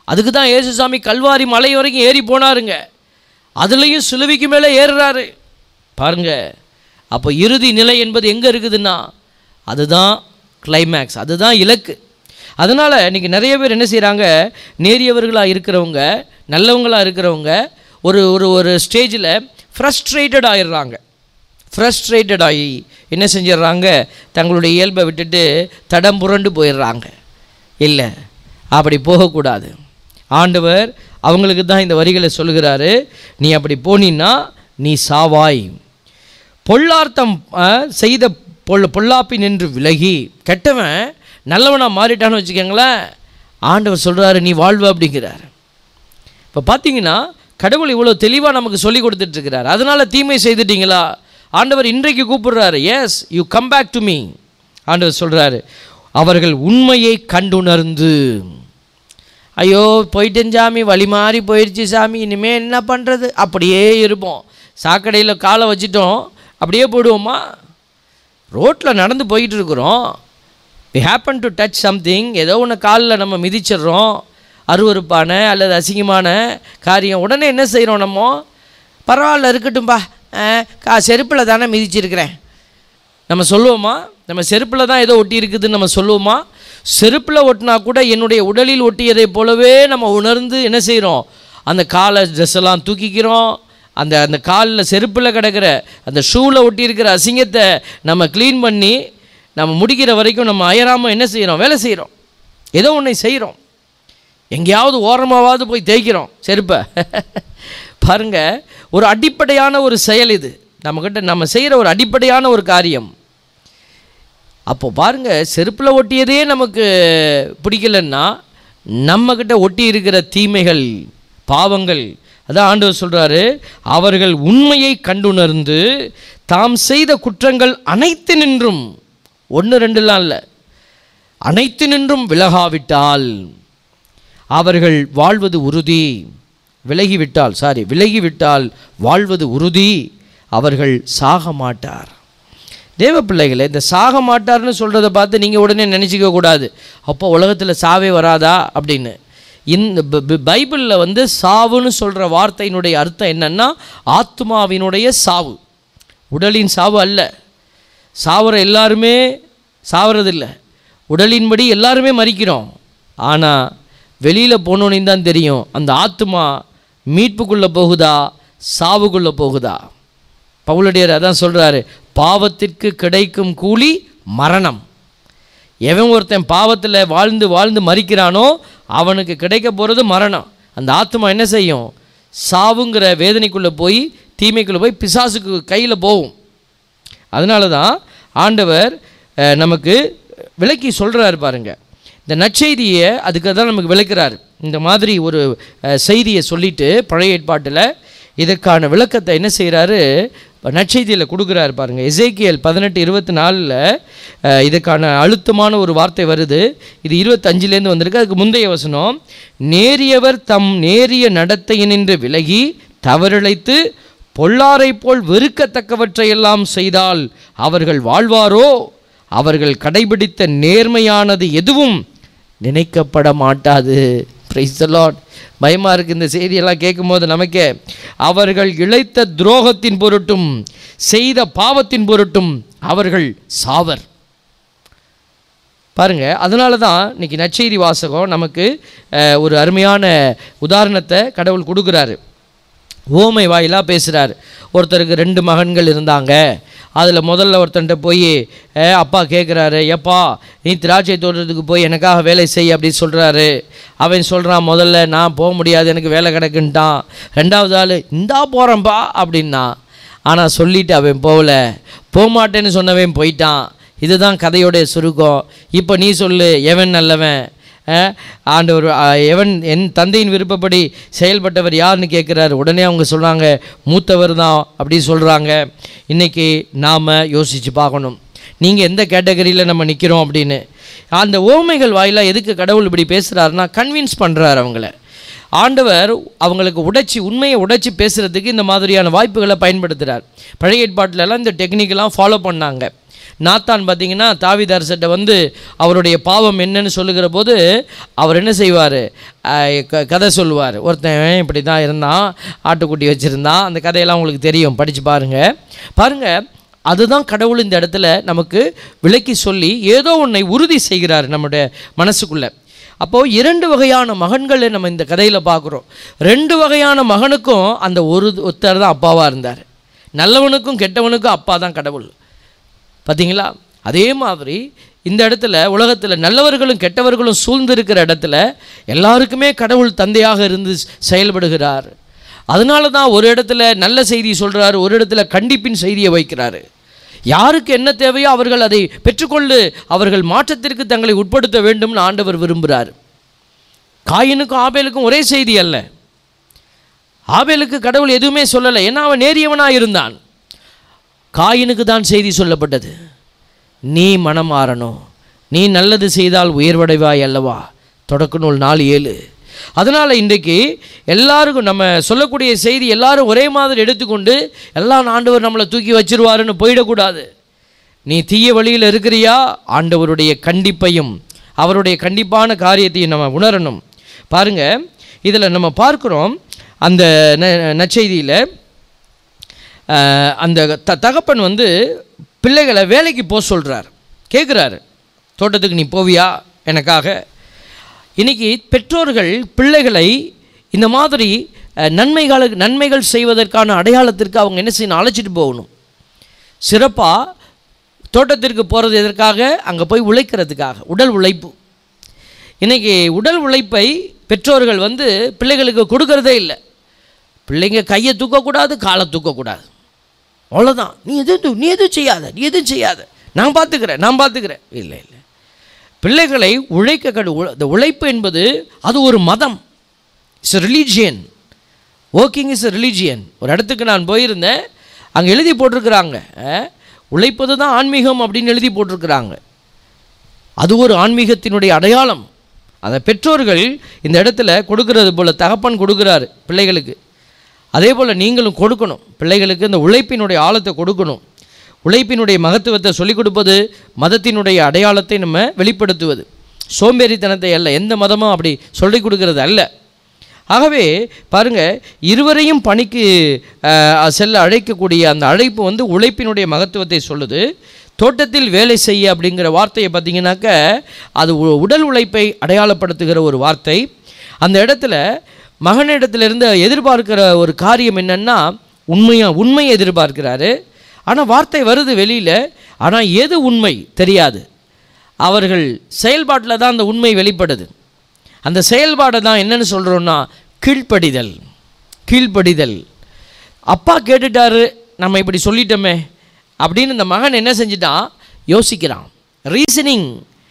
[SPEAKER 2] அதுக்கு தான் ஏசுசாமி கல்வாரி மலை வரைக்கும் ஏறி போனாருங்க அதுலேயும் சிலுவைக்கு மேலே ஏறுறாரு பாருங்க அப்போ இறுதி நிலை என்பது எங்கே இருக்குதுன்னா அதுதான் கிளைமேக்ஸ் அதுதான் இலக்கு அதனால் இன்றைக்கி நிறைய பேர் என்ன செய்கிறாங்க நேரியவர்களாக இருக்கிறவங்க நல்லவங்களாக இருக்கிறவங்க ஒரு ஒரு ஒரு ஸ்டேஜில் ஃப்ரஸ்ட்ரேட்டட் ஆயிடுறாங்க ஃப்ரஸ்ட்ரேட்டட் ஆகி என்ன செஞ்சிடுறாங்க தங்களுடைய இயல்பை விட்டுட்டு தடம் புரண்டு போயிடுறாங்க இல்லை அப்படி போகக்கூடாது ஆண்டவர் அவங்களுக்கு தான் இந்த வரிகளை சொல்கிறாரு நீ அப்படி போனீன்னா நீ சாவாய் பொல்லார்த்தம் ஆ, செய்த பொல் பொல்லாப்பி நின்று விலகி கெட்டவன் நல்லவனாக மாறிட்டான்னு வச்சுக்கோங்களேன் ஆண்டவர் சொல்கிறாரு நீ வாழ்வ அப்படிங்கிறார் இப்போ பார்த்தீங்கன்னா கடவுள் இவ்வளோ தெளிவாக நமக்கு சொல்லி கொடுத்துட்ருக்கிறார் அதனால் தீமை செய்துட்டீங்களா ஆண்டவர் இன்றைக்கு கூப்பிடுறாரு yes you come back to me ஆண்டவர் சொல்கிறாரு அவர்கள் உண்மையை கண்டுணர்ந்து ஐயோ போயிட்டேன் சாமி வழி மாறி போயிடுச்சு சாமி இனிமேல் என்ன பண்ணுறது அப்படியே இருப்போம் சாக்கடையில் காலை வச்சிட்டோம் அப்படியே போயிடுவோமா ரோட்டில் நடந்து போயிட்டு இருக்கிறோம் we happen to touch something ஏதோ ஒன்று காலில் நம்ம மிதிச்சிடுறோம் அருவருப்பான அல்லது அசிங்கமான காரியம் உடனே என்ன செய்கிறோம் நம்ம பரவாயில்ல இருக்கட்டும்பா அஹ், கா செருப்பில் தானே மிதிச்சிருக்கிறேன் நம்ம சொல்லுவோமா நம்ம செருப்பில் தான் ஏதோ ஒட்டி இருக்குதுன்னு நம்ம சொல்லுவோமா செருப்பில் ஒட்டினா கூட என்னுடைய உடலில் ஒட்டியதைப் போலவே நம்ம உணர்ந்து என்ன செய்கிறோம் அந்த காலை ட்ரெஸ் எல்லாம் தூக்கிக்கிறோம் அந்த அந்த காலில் செருப்பில் கிடக்கிற அந்த ஷூவில் ஒட்டி இருக்கிற அசிங்கத்தை நம்ம க்ளீன் பண்ணி நம்ம முடிக்கிற வரைக்கும் நம்ம அயராமல் என்ன செய்கிறோம் வேலை செய்கிறோம் ஏதோ ஒன்றை செய்கிறோம் எங்கேயாவது ஓரமாவது போய் தேய்க்கிறோம் செருப்பை பாருங்க ஒரு அடிப்படையான ஒரு செயல் இது நம்மக்கிட்ட நம்ம செய்கிற ஒரு அடிப்படையான ஒரு காரியம் அப்போ பாருங்க செருப்பில் ஒட்டியதே நமக்கு பிடிக்கலன்னா நம்மக்கிட்ட ஒட்டி இருக்கிற தீமைகள் பாவங்கள் அதான் ஆண்டவர் சொல்கிறாரு அவர்கள் உண்மையை கண்டுணர்ந்து தாம் செய்த குற்றங்கள் அனைத்து நின்றும் ஒன்று ரெண்டுலாம் இல்லை அனைத்து நின்றும் விலகாவிட்டால் அவர்கள் வாழ்வது உறுதி விலகிவிட்டால் சாரி விலகிவிட்டால் வாழ்வது உறுதி அவர்கள் சாக மாட்டார் தேவ பிள்ளைகளே இந்த சாக மாட்டார்னு சொல்கிறத பார்த்து நீங்கள் உடனே நினச்சிக்க கூடாது அப்போ உலகத்தில் சாவே வராதா அப்படின்னு இந்த ப- ப- பைபிளில் வந்து சாவுன்னு சொல்கிற வார்த்தையினுடைய அர்த்தம் என்னன்னா ஆத்மாவினுடைய சாவு உடலின் சாவு அல்ல சாவுற எல்லாருமே சாவறதில்ல உடலின்படி எல்லாருமே மறிக்கிறோம் ஆனால் வெளியில் போனோன்னு தான் தெரியும் அந்த ஆத்மா மீட்புக்குள்ளே போகுதா சாவுக்குள்ளே போகுதா பவுலடியார் அதான் சொல்கிறாரு பாவத்திற்கு கிடைக்கும் கூலி மரணம் எவன் ஒருத்தன் பாவத்தில் வாழ்ந்து வாழ்ந்து மறிக்கிறானோ அவனுக்கு கிடைக்க போகிறது மரணம் அந்த ஆத்மா என்ன செய்யும் சாவுங்கிற வேதனைக்குள்ளே போய் தீமைக்குள்ளே போய் பிசாசுக்கு கையில் போகும் அதனால தான் ஆண்டவர் அஹ், நமக்கு விளக்கி சொல்கிறாரு பாருங்க இந்த நற்செய்தியை அதுக்கு தான் நமக்கு விளக்குறாரு இந்த மாதிரி ஒரு அஹ், செய்தியை சொல்லிட்டு பழைய ஏற்பாட்டில் இதற்கான விளக்கத்தை என்ன செய்கிறாரு நற்செய்தியில் கொடுக்குறாரு பாருங்க எசேக்கியல் பதினெட்டு இருபத்தி நாலில் இதுக்கான அழுத்தமான ஒரு வார்த்தை வருது இது இருபத்தஞ்சிலேருந்து வந்திருக்கு அதுக்கு முந்தைய வசனம் நேரியவர் தம் நேரிய நடத்தையினின்று விலகி தவறிழைத்து பொல்லாரைப் போல் வெறுக்கத்தக்கவற்றையெல்லாம் செய்தால் அவர்கள் வாழ்வாரோ அவர்கள் கடைபிடித்த நேர்மையானது எதுவும் நினைக்கப்பட மாட்டாது பிரைஸ் லார்ட் பயமாக இருக்குது இந்த செய்தியெல்லாம் கேட்கும்போது நமக்கே அவர்கள் இழைத்த துரோகத்தின் பொருட்டும் செய்த பாவத்தின் பொருட்டும் அவர்கள் சாவர் பாருங்க அதனால தான் இன்னைக்கு நற்செய்தி வாசகம் நமக்கு அஹ், ஒரு அருமையான உதாரணத்தை கடவுள் கொடுக்குறாரு ஓமை வாயிலாக பேசுகிறார் ஒருத்தருக்கு ரெண்டு மகன்கள் இருந்தாங்க அதில் முதல்ல ஒருத்தன்ட்ட போய் "அஹ், அப்பா கேட்குறாரு எப்பா நீ திராட்சை தோட்டத்துக்கு போய் எனக்காக வேலை செய் அப்படின்னு சொல்கிறாரு அவன் சொல்கிறான் முதல்ல நான் போக முடியாது எனக்கு வேலை கிடக்குன்ட்டான் ரெண்டாவது ஆள் இந்தா போகிறேன்ப்பா அப்படின்னா ஆனால் சொல்லிட்டு அவன் போகல போக மாட்டேன்னு சொன்னவன் போயிட்டான் இதுதான் கதையோடைய சுருக்கம் இப்போ நீ சொல்லு எவன் நல்லவன் அஹ், ஆண்டவர் அஹ், எவன் என் தந்தையின் விருப்பப்படி செயல்பட்டவர் யாருன்னு கேட்குறாரு உடனே அவங்க சொல்கிறாங்க மூத்தவர் தான் அப்படி சொல்கிறாங்க இன்றைக்கி நாம் யோசித்து பார்க்கணும் நீங்கள் எந்த கேட்டகரியில் நம்ம நிற்கிறோம் அப்படின்னு அந்த ஓமைகள் வாயிலாக எதுக்கு கடவுள் இப்படி பேசுகிறாருன்னா கன்வின்ஸ் பண்ணுறாரு அவங்கள ஆண்டவர் அவங்களுக்கு உடைச்சி உண்மையை உடைச்சி பேசுகிறதுக்கு இந்த மாதிரியான வாய்ப்புகளை பயன்படுத்துகிறார் பழைய ஏற்பாட்டிலலாம் இந்த டெக்னிக்கெல்லாம் ஃபாலோ பண்ணாங்க நாத்தான் பார்த்தீங்கன்னா தாவிதாரசட்ட வந்து அவருடைய பாவம் என்னன்னு சொல்லுகிற போது அவர் என்ன செய்வார் கதை சொல்லுவார் ஒருத்தன் இப்படி தான் இருந்தான் ஆட்டுக்குட்டி வச்சுருந்தான் அந்த கதையெல்லாம் உங்களுக்கு தெரியும் படித்து பாருங்கள் பாருங்கள் அதுதான் கடவுள் இந்த இடத்துல நமக்கு விளக்கி சொல்லி ஏதோ ஒன்றை உறுதி செய்கிறார் நம்முடைய மனசுக்குள்ளே அப்போது இரண்டு வகையான மகன்களை நம்ம இந்த கதையில் பார்க்குறோம் ரெண்டு வகையான மகனுக்கும் அந்த ஒரு ஒருத்தர் தான் அப்பாவாக இருந்தார் நல்லவனுக்கும் கெட்டவனுக்கும் அப்பா தான் கடவுள் பார்த்தீங்களா அதே மாதிரி இந்த இடத்துல உலகத்தில் நல்லவர்களும் கெட்டவர்களும் சூழ்ந்திருக்கிற இடத்துல எல்லாருக்குமே கடவுள் தந்தையாக இருந்து செயல்படுகிறார் அதனால தான் ஒரு இடத்துல நல்ல செய்தி சொல்கிறாரு ஒரு இடத்துல கண்டிப்பின் செய்தியை வைக்கிறாரு யாருக்கு என்ன தேவையோ அவர்கள் அதை பெற்றுக்கொண்டு அவர்கள் மாற்றத்திற்கு தங்களை உட்படுத்த வேண்டும்னு ஆண்டவர் விரும்புகிறார் காயினுக்கும் ஆபேலுக்கும் ஒரே செய்தி அல்ல ஆபேலுக்கு கடவுள் எதுவுமே சொல்லலை ஏன்னா அவன் நேரியவனாக இருந்தான் காயினுக்கு தான் செய்தி சொல்லப்பட்டது நீ மனம் மாறணும் நீ நல்லது செய்தால் உயர்வடைவாய் அல்லவா தொடக்க நூல் நாலு ஏழு அதனால் இன்றைக்கு எல்லாருக்கும் நம்ம சொல்லக்கூடிய செய்தி எல்லாரும் ஒரே மாதிரி எடுத்துக்கொண்டு எல்லாம் ஆண்டவர் நம்மளை தூக்கி வச்சிருவாருன்னு போயிடக்கூடாது நீ தீய வழியில் இருக்கிறியா ஆண்டவருடைய கண்டிப்பையும் அவருடைய கண்டிப்பான காரியத்தையும் நம்ம உணரணும் பாருங்க இதில் நம்ம பார்க்குறோம் அந்த ந- நற்செய்தியில் ஆஹ், அந்த த தகப்பன் வந்து பிள்ளைகளை வேலைக்கு போக சொல்கிறார் கேட்குறாரு தோட்டத்துக்கு நீ போவியா எனக்காக இன்னைக்கு பெற்றோர்கள் பிள்ளைகளை இந்த மாதிரி அஹ், நன்மைகள் நன்மைகள் செய்வதற்கான அடையாளத்திற்கு அவங்க என்ன செய்யணும் அழைச்சிட்டு போகணும் சிறப்பாக தோட்டத்திற்கு போகிறது எதற்காக அங்கே போய் உழைக்கிறதுக்காக உடல் உழைப்பு இன்னைக்கு உடல் உழைப்பை பெற்றோர்கள் வந்து பிள்ளைகளுக்கு கொடுக்கறதே இல்லை பிள்ளைங்க கையை தூக்கக்கூடாது காலை தூக்கக்கூடாது அவ்வளோதான் நீ எதுவும் தூ- நீ எதுவும் செய்யாத நீ எதுவும் செய்யாத நான் பார்த்துக்கிறேன் நான் பார்த்துக்கிறேன் இல்லை இல்லை பிள்ளைகளை உழைக்க கடு உழ- இந்த உழைப்பு என்பது அது ஒரு மதம் it's religion working is religion ஒரு இடத்துக்கு நான் போயிருந்தேன் அங்கே எழுதி போட்டிருக்கிறாங்க அஹ், உழைப்பது தான் ஆன்மீகம் அப்படின்னு எழுதி போட்டிருக்கிறாங்க அது ஒரு ஆன்மீகத்தினுடைய அடையாளம் அதை பெற்றோர்கள் இந்த இடத்துல கொடுக்கறது போல் தகப்பன் கொடுக்குறாரு பிள்ளைகளுக்கு அதே போல் நீங்களும் கொடுக்கணும் பிள்ளைகளுக்கு இந்த உழைப்பினுடைய ஆழத்தை கொடுக்கணும் உழைப்பினுடைய மகத்துவத்தை சொல்லிக் கொடுப்பது மதத்தினுடைய அடையாளத்தை நம்ம வெளிப்படுத்துவது சோம்பேறித்தனத்தை அல்ல எந்த மதமும் அப்படி சொல்லிக் கொடுக்கறது அல்ல ஆகவே பாருங்க இருவரையும் பணிக்கு அஹ், செல்ல அழைக்கக்கூடிய அந்த அழைப்பு வந்து உழைப்பினுடைய மகத்துவத்தை சொல்லுது தோட்டத்தில் வேலை செய்ய அப்படிங்கிற வார்த்தையை பார்த்தீங்கன்னாக்க அது உ- உடல் உழைப்பை அடையாளப்படுத்துகிற ஒரு வார்த்தை அந்த இடத்துல மகனிடத்திலிருந்து எதிர்பார்க்கிற ஒரு காரியம் என்னன்னா உண்மையா உண்மையை எதிர்பார்க்கிறாரு ஆனால் வார்த்தை வருது வெளியில் ஆனால் எது உண்மை தெரியாது அவர்கள் செயல்பாட்டில் தான் அந்த உண்மை வெளிப்படுது அந்த செயல்பாடை தான் என்னன்னு சொல்கிறோன்னா கீழ்ப்படிதல் கீழ்ப்படிதல் அப்பா கேட்டுட்டாரு நம்ம இப்படி சொல்லிட்டோமே அப்படின்னு இந்த மகன் என்ன செஞ்சிட்டான் யோசிக்கிறான் ரீசனிங்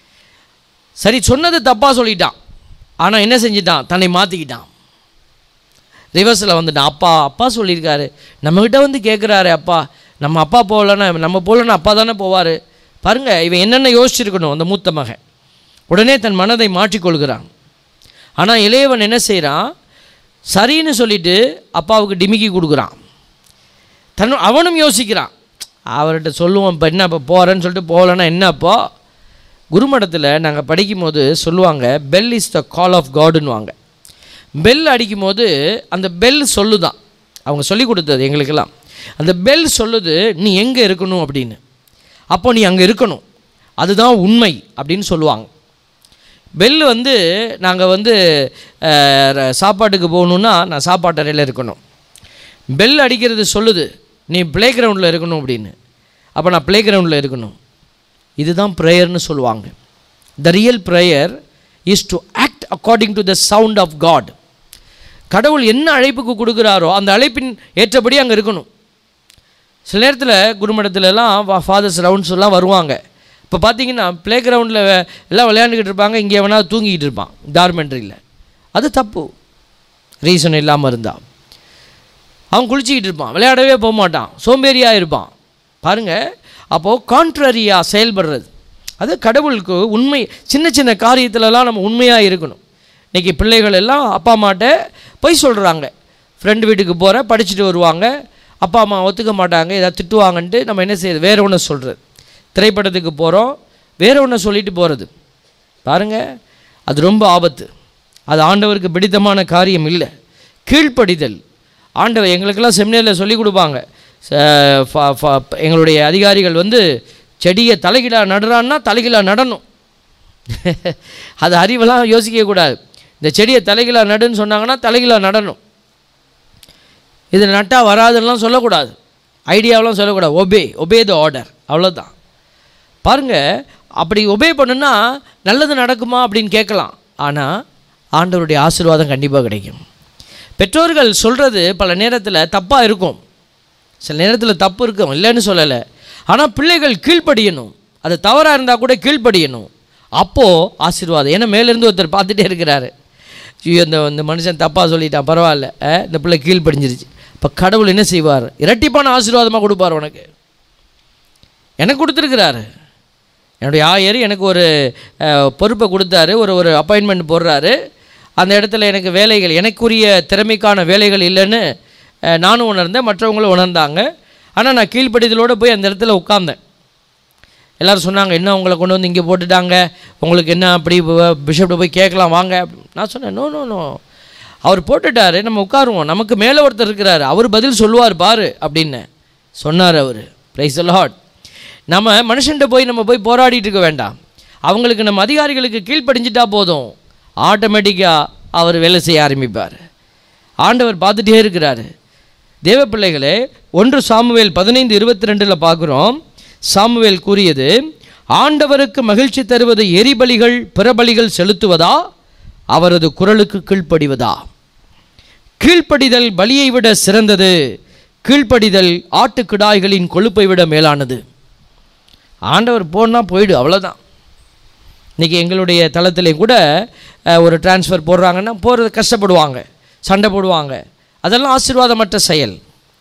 [SPEAKER 2] சரி சொன்னது தப்பாக சொல்லிட்டான் ஆனால் என்ன செஞ்சிட்டான் தன்னை மாற்றிக்கிட்டான் ரிவர்ஸில் வந்துட்டான் அப்பா அப்பா சொல்லியிருக்காரு நம்மக்கிட்ட வந்து கேட்குறாரு அப்பா நம்ம அப்பா போகலன்னா நம்ம போகலன்னா அப்பா தானே போவார் பாருங்கள் இவன் என்னென்ன யோசிச்சிருக்கணும் அந்த மூத்த மகன் உடனே தன் மனதை மாற்றிக்கொள்கிறான் ஆனால் இளையவன் என்ன செய்கிறான் சரின்னு சொல்லிட்டு அப்பாவுக்கு டிமிக்கி கொடுக்குறான் தன் அவனும் யோசிக்கிறான் அவர்கிட்ட சொல்லுவோம் இப்போ என்ன இப்போ போகிறேன்னு சொல்லிட்டு போகலன்னா என்ன அப்போ குருமடத்தில் நாங்கள் படிக்கும்போது சொல்லுவாங்க bell is the call of காடுன்னுவாங்க பெல் அடிக்கும்போது அந்த பெல் சொல்லுதான் அவங்க சொல்லி கொடுத்தது எங்களுக்கெல்லாம் அந்த பெல் சொல்லுது நீ எங்கே இருக்கணும் அப்படின்னு அப்போ நீ அங்கே இருக்கணும் அதுதான் உண்மை அப்படின்னு சொல்லுவாங்க பெல் வந்து நாங்கள் வந்து அஹ், ர- சாப்பாட்டுக்கு போகணுன்னா நான் சாப்பாட்டு அறையில் இருக்கணும் பெல் அடிக்கிறது சொல்லுது நீ ப்ளே கிரவுண்டில் இருக்கணும் அப்படின்னு அப்போ நான் ப்ளே கிரவுண்டில் இருக்கணும் இதுதான் ப்ரேயர்னு சொல்லுவாங்க the real prayer is to act according to the sound of God கடவுள் என்ன அழைப்புக்கு கொடுக்குறாரோ அந்த அழைப்பின் ஏற்றபடி அங்கே இருக்கணும் சில நேரத்தில் குருமடத்துலலாம் ஃபாதர்ஸ் ரவுண்ட்ஸ் எல்லாம் வருவாங்க இப்போ பார்த்தீங்கன்னா ப்ளே கிரவுண்டில் எல்லாம் விளையாண்டுக்கிட்டு இருப்பாங்க இங்கே வேணா தூங்கிக்கிட்டு இருப்பான் டார்மெண்ட்ரியில் அது தப்பு ரீசன் இல்லாமல் இருந்தால் அவன் குளிச்சிக்கிட்டு இருப்பான் விளையாடவே போக மாட்டான் சோம்பேறியாக இருப்பான் பாருங்கள் அப்போது கான்ட்ரரியாக செயல்படுறது அது கடவுளுக்கு உண்மை சின்ன சின்ன காரியத்திலலாம் நம்ம உண்மையாக இருக்கணும் இன்றைக்கி பிள்ளைகள் எல்லாம் அப்பா அம்மாட்ட பொய் சொல்கிறாங்க ஃப்ரெண்டு வீட்டுக்கு போகிற படிச்சுட்டு வருவாங்க அப்பா அம்மா ஒத்துக்க மாட்டாங்க ஏதாவது திட்டுவாங்கன்ட்டு நம்ம என்ன செய்யுது வேற ஒன்று சொல்கிறது திரைப்படத்துக்கு போகிறோம் வேற ஒன்றை சொல்லிட்டு போகிறது பாருங்க அது ரொம்ப ஆபத்து அது ஆண்டவருக்கு பிடித்தமான காரியம் இல்லை கீழ்ப்படிதல் ஆண்டவர் எங்களுக்கெல்லாம் செமினரில் சொல்லி கொடுப்பாங்க ச- ஃப- ஃப- எங்களுடைய அதிகாரிகள் வந்து செடியை தலைகீழா நடுறான்னா தலைகீழா நடணும் அது அறிவெல்லாம் யோசிக்கவே கூடாது இந்த செடியை தலைகீழா நடுன்னு சொன்னாங்கன்னா தலைகீழா நடணும் இது நட்டா வராதுன்னெலாம் சொல்லக்கூடாது ஐடியாவெலாம் சொல்லக்கூடாது ஒபே ஒபே த ஆர்டர் அவ்வளோதான் பாருங்க அப்படி ஒபே பண்ணுனா நல்லது நடக்குமா அப்படின்னு கேட்கலாம் ஆனால் ஆண்டவருடைய ஆசீர்வாதம் கண்டிப்பாக கிடைக்கும் பெற்றோர்கள் சொல்கிறது பல நேரத்தில் தப்பாக இருக்கும் சில நேரத்தில் தப்பு இருக்கும் இல்லைன்னு சொல்லலை ஆனால் பிள்ளைகள் கீழ்ப்படியணும் அது தவறாக இருந்தால் கூட கீழ்ப்படியணும் அப்போது ஆசீர்வாதம் ஏன்னா மேலேருந்து ஒருத்தர் பார்த்துட்டே இருக்கிறாரு ஐயோ இந்த இந்த மனுஷன் தப்பாக சொல்லிட்டான் பரவாயில்ல அஹ், இந்த பிள்ளை கீழ்ப்படிஞ்சிருச்சு இப்போ கடவுள் என்ன செய்வார் இரட்டிப்பான ஆசீர்வாதமாக கொடுப்பார் உனக்கு எனக்கு கொடுத்துருக்கிறாரு என்னுடைய ஆயர் எனக்கு ஒரு அஹ், பொறுப்பை கொடுத்தாரு ஒரு ஒரு அப்பாயின்மெண்ட் போடுறாரு அந்த இடத்துல எனக்கு வேலைகள் எனக்குரிய திறமைக்கான வேலைகள் இல்லைன்னு அஹ், நானும் உணர்ந்தேன் மற்றவங்களும் உணர்ந்தாங்க ஆனால் நான் கீழ்ப்படிதலோடு போய் அந்த இடத்துல உட்கார்ந்தேன் எல்லாரும் சொன்னாங்க என்ன உங்களை கொண்டு வந்து இங்கே போட்டுட்டாங்க உங்களுக்கு என்ன அப்படி பிஷப்ட்ட போய் கேட்கலாம் வாங்க நான் சொன்னேன் நோ நோ நோ அவர் போட்டுட்டாரு நம்ம உட்காருவோம் நமக்கு மேலே ஒருத்தர் இருக்கிறாரு அவர் பதில் சொல்லுவார் பாரு அப்படின்னு சொன்னார் அவர் ப்ரைஸ் லாட் நம்ம மனுஷன்ட்ட போய் நம்ம போய் போராடிட்டு இருக்க வேண்டாம் அவங்களுக்கு நம்ம அதிகாரிகளுக்கு கீழ்ப்படிஞ்சிட்டா போதும் ஆட்டோமேட்டிக்காக அவர் வேலை செய்ய ஆரம்பிப்பார் ஆண்டவர் பார்த்துட்டே இருக்கிறாரு தேவ பிள்ளைகளே ஒன்று சாமுவேல் பதினைந்து இருபத்தி ரெண்டில் பார்க்குறோம் சாமுவேல் கூறியது ஆண்டவருக்கு மகிழ்ச்சி தருவது எரிபலிகள் பிறபலிகள் செலுத்துவதா அவரது குரலுக்கு கீழ்ப்படிவதா கீழ்ப்படிதல் பலியை விட சிறந்தது கீழ்ப்படிதல் ஆட்டுக்கிடாய்களின் கொழுப்பை விட மேலானது ஆண்டவர் போனா போயிடு அவ்வளோதான் இன்றைக்கி எங்களுடைய தளத்திலே கூட அஹ், ஒரு டிரான்ஸ்ஃபர் போடுறாங்கன்னா போகிறது கஷ்டப்படுவாங்க சண்டை போடுவாங்க அதெல்லாம் ஆசீர்வாதமற்ற செயல்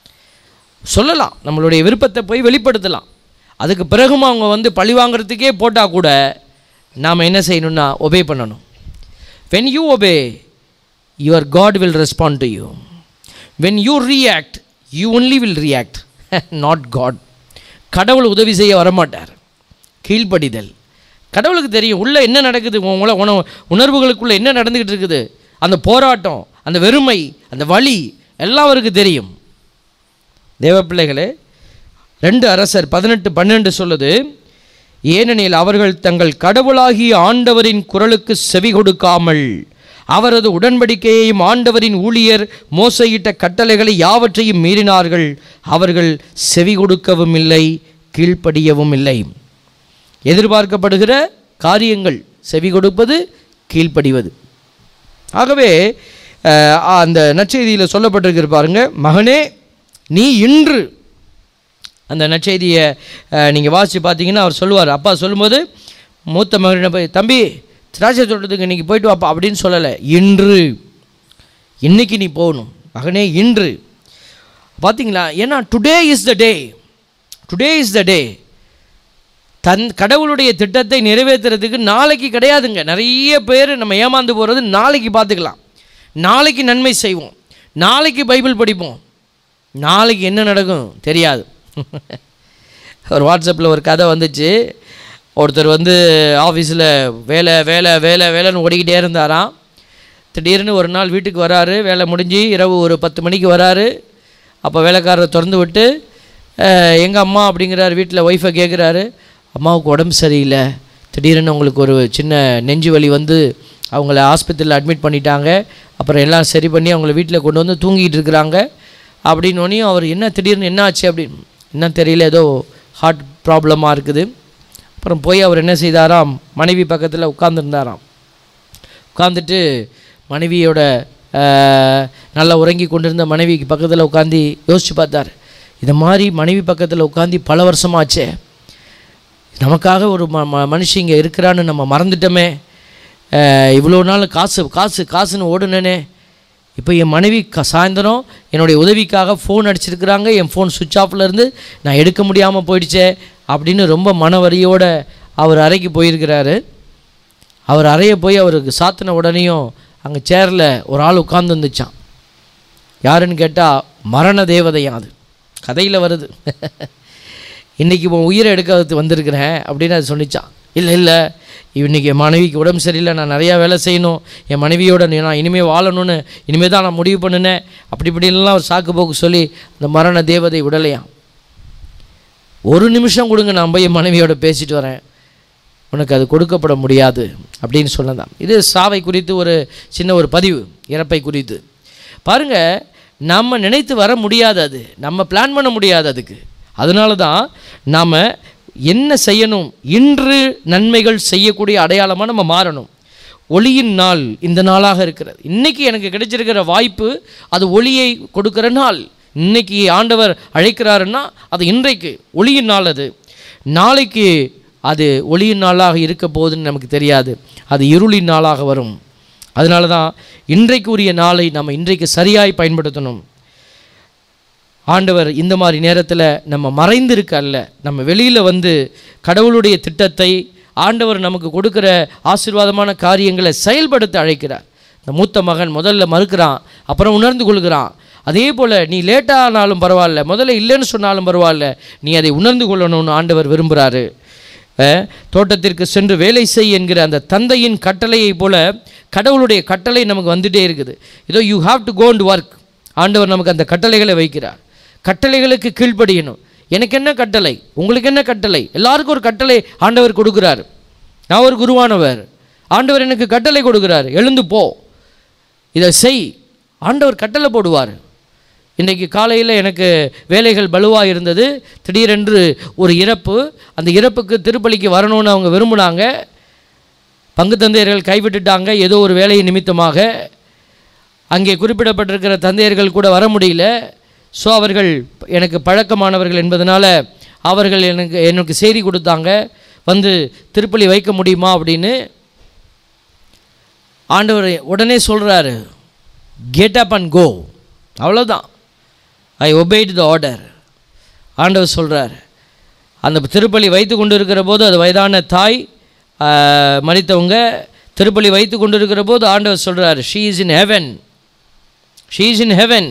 [SPEAKER 2] சொல்லலாம் நம்மளுடைய விருப்பத்தை போய் வெளிப்படுத்தலாம் அதுக்கு பிறகும் அவங்க வந்து பழி வாங்குறதுக்கே போட்டால் கூட நாம் என்ன செய்யணும்னா ஒபே பண்ணணும் when you obey your god will respond to you when you react you only will react not god கடவுள் உதவி செய்ய வரமாட்டார் கீழ்ப்படிதல் கடவுளுக்கு தெரியும் உள்ள என்ன நடக்குது உங்கள உண உணர்வுகளுக்குள்ள என்ன நடந்துக்கிட்டு இருக்குது அந்த போராட்டம் அந்த வெறுமை அந்த வலி எல்லாம் அவருக்கு தெரியும் தேவப்பிள்ளைகளே ரெண்டு அரசர் பதினெட்டு பன்னெண்டு சொல்லுது ஏனெனில் அவர்கள் தங்கள் கடவுளாகிய ஆண்டவரின் குரலுக்கு செவி கொடுக்காமல் அவரது உடன்படிக்கையையும் ஆண்டவரின் ஊழியர் மோசையிட்ட கட்டளைகளை யாவற்றையும் மீறினார்கள் அவர்கள் செவி கொடுக்கவும் இல்லை கீழ்ப்படியவும் இல்லை எதிர்பார்க்கப்படுகிற காரியங்கள் செவி கொடுப்பது கீழ்ப்படிவது ஆகவே அஹ், அந்த நற்செய்தியில் சொல்லப்பட்டிருக்கிற பாருங்க மகனே நீ இன்று அந்த நற்செய்தியை நீங்கள் வாசித்து பார்த்தீங்கன்னா அவர் சொல்லுவார் அப்பா சொல்லும்போது மூத்த மகனை போய் தம்பி திராட்சை தோட்டத்துக்கு இன்றைக்கி போயிட்டு வாப்பா அப்படின்னு சொல்லலை இன்று இன்னைக்கு நீ போகணும் மகனே இன்று பார்த்தீங்களா ஏன்னா today is the day today is the day தன் கடவுளுடைய திட்டத்தை நிறைவேற்றுறதுக்கு நாளைக்கு கிடையாதுங்க நிறைய பேர் நம்ம ஏமாந்து போகிறது நாளைக்கு பார்த்துக்கலாம் நாளைக்கு நன்மை செய்வோம் நாளைக்கு பைபிள் படிப்போம் நாளைக்கு என்ன நடக்கும் தெரியாது ஒரு வாட்ஸ்அப்பில் ஒரு கதை வந்துச்சு ஒருத்தர் வந்து ஆஃபீஸில் வேலை வேலை வேலை வேலைன்னு ஓடிக்கிட்டே இருந்தாராம் திடீர்னு ஒரு நாள் வீட்டுக்கு வராரு வேலை முடிஞ்சு இரவு ஒரு பத்து மணிக்கு வராரு அப்போ வேலைக்காரரை திறந்து விட்டு எங்கள் அம்மா அப்படிங்கிறாரு வீட்டில் ஒய்ஃபை கேட்குறாரு அம்மாவுக்கு உடம்பு சரியில்லை திடீர்னு உங்களுக்கு ஒரு சின்ன நெஞ்சு வலி வந்து அவங்கள ஆஸ்பத்திரியில் அட்மிட் பண்ணிட்டாங்க அப்புறம் எல்லாம் சரி பண்ணி அவங்கள வீட்டில் கொண்டு வந்து தூங்கிட்டு இருக்கிறாங்க அப்படின்னோடனையும் அவர் என்ன திடீர்னு என்ன ஆச்சு அப்படின்னு என்ன தெரியல ஏதோ ஹார்ட் ப்ராப்ளமாக இருக்குது அப்புறம் போய் அவர் என்ன செய்தாராம் மனைவி பக்கத்தில் உட்காந்துருந்தாராம் உட்காந்துட்டு மனைவியோட ஆஹ், நல்லா உறங்கி கொண்டிருந்த மனைவிக்கு பக்கத்தில் உட்காந்து யோசிச்சு பார்த்தார் இது மாதிரி மனைவி பக்கத்தில் உட்காந்து பல வருஷமாச்சே நமக்காக ஒரு ம ம மனுஷன் இங்கே இருக்கிறான்னு நம்ம மறந்துட்டோமே ஆஹ், இவ்வளோ நாள் காசு காசு காசுன்னு ஓடுனேனே இப்போ என் மனைவி க சாயந்தரம் என்னுடைய உதவிக்காக ஃபோன் அடிச்சிருக்கிறாங்க என் ஃபோன் சுவிட்ச் ஆஃப்ல இருந்து நான் எடுக்க முடியாமல் போயிடுச்சே அப்படின்னு ரொம்ப மனவரியோட அவர் அறைக்கு போயிருக்கிறாரு அவர் அறைய போய் அவருக்கு சாத்தின உடனேயும் அங்கே சேரில் ஒரு ஆள் உட்கார்ந்து இருந்துச்சான் யாருன்னு கேட்டால் மரண தேவதையாம் அது கதையில் வருது இன்றைக்கி உன் உயிரை எடுக்க வந்திருக்கிறேன் அப்படின்னு அது சொன்னிச்சான் இல்லை இல்லை இன்னைக்கு என் மனைவிக்கு உடம்பு சரியில்லை நான் நிறையா வேலை செய்யணும் என் மனைவியோட நீ- நான் இனிமேல் வாழணும்னு இனிமேல் தான் நான் முடிவு பண்ணினேன் அப்படி இப்படின்லாம் ஒரு சாக்கு போக்கு சொல்லி அந்த மரண தேவதை விடலையாம் ஒரு நிமிஷம் கொடுங்க நான் போய் என் மனைவியோட பேசிட்டு வரேன் உனக்கு அது கொடுக்கப்பட முடியாது அப்படின்னு சொன்னதான் இது சாவை குறித்து ஒரு சின்ன ஒரு பதிவு இறப்பை குறித்து பாருங்க நம்ம நினைத்து வர முடியாது அது நம்ம பிளான் பண்ண முடியாது அதுக்கு அதனால தான் நாம் என்ன செய்யணும் இன்று நன்மைகள் செய்யக்கூடிய அடையாளமாக நம்ம மாறணும் ஒளியின் நாள் இந்த நாளாக இருக்கிறது இன்னைக்கு எனக்கு கிடைச்சிருக்கிற வாய்ப்பு அது ஒளியை கொடுக்கிற நாள் இன்னைக்கு ஆண்டவர் அழைக்கிறாருன்னா அது இன்றைக்கு ஒளியின் நாள் அது நாளைக்கு அது ஒளியின் நாளாக இருக்க போகுதுன்னு நமக்கு தெரியாது அது இருளின் நாளாக வரும் அதனால தான் இன்றைக்கு உரிய நாளை நம்ம இன்றைக்கு சரியாய் பயன்படுத்தணும் ஆண்டவர் இந்த மாதிரி நேரத்தில் நம்ம மறைந்திருக்க அல்ல நம்ம வெளியில் வந்து கடவுளுடைய திட்டத்தை ஆண்டவர் நமக்கு கொடுக்குற ஆசீர்வாதமான காரியங்களை செயல்படுத்த அழைக்கிறார் இந்த மூத்த மகன் முதல்ல மறுக்கிறான் அப்புறம் உணர்ந்து கொள்கிறான் அதே போல் நீ லேட்டானாலும் பரவாயில்ல முதல்ல இல்லைன்னு சொன்னாலும் பரவாயில்ல நீ அதை உணர்ந்து கொள்ளணும்னு ஆண்டவர் விரும்புகிறாரு அஹ், தோட்டத்திற்கு சென்று வேலை செய் என்கிற அந்த தந்தையின் கட்டளையைப் போல கடவுளுடைய கட்டளை நமக்கு வந்துட்டே இருக்குது இதோ you have to go and work ஆண்டவர் நமக்கு அந்த கட்டளைகளை வைக்கிறார் கட்டளைகளுக்கு கீழ்ப்படியணும் எனக்கு என்ன கட்டளை உங்களுக்கு என்ன கட்டளை எல்லாருக்கும் ஒரு கட்டளை ஆண்டவர் கொடுக்குறார் நான் ஒரு குருவானவர் ஆண்டவர் எனக்கு கட்டளை கொடுக்குறார் எழுந்து போ இதை செய் ஆண்டவர் கட்டளை போடுவார் இன்றைக்கி காலையில் எனக்கு வேலைகள் பலுவாக இருந்தது திடீரென்று ஒரு இறப்பு அந்த இறப்புக்கு திருப்பலிக்கு வரணும்னு அவங்க விரும்புனாங்க பங்கு தந்தையர்கள் கைவிட்டுட்டாங்க ஏதோ ஒரு வேலை நிமித்தமாக அங்கே குறிப்பிடப்பட்டிருக்கிற தந்தையர்கள் கூட வர முடியல ஸோ அவர்கள் எனக்கு பழக்கமானவர்கள் என்பதனால அவர்கள் எனக்கு எனக்கு செய்தி கொடுத்தாங்க வந்து திருப்பலி வைக்க முடியுமா அப்படின்னு ஆண்டவர் உடனே சொல்கிறாரு கெட் அப் அண்ட் கோ அவ்வளோதான் ஐ ஒபேட் த ஆர்டர் ஆண்டவர் சொல்கிறார் அந்த திருப்பலி வைத்து கொண்டு இருக்கிற போது அது வயதான தாய் ஆஹ், மரித்தவங்க திருப்பலி வைத்து கொண்டு இருக்கிற போது ஆண்டவர் சொல்கிறார் she is in heaven she is in heaven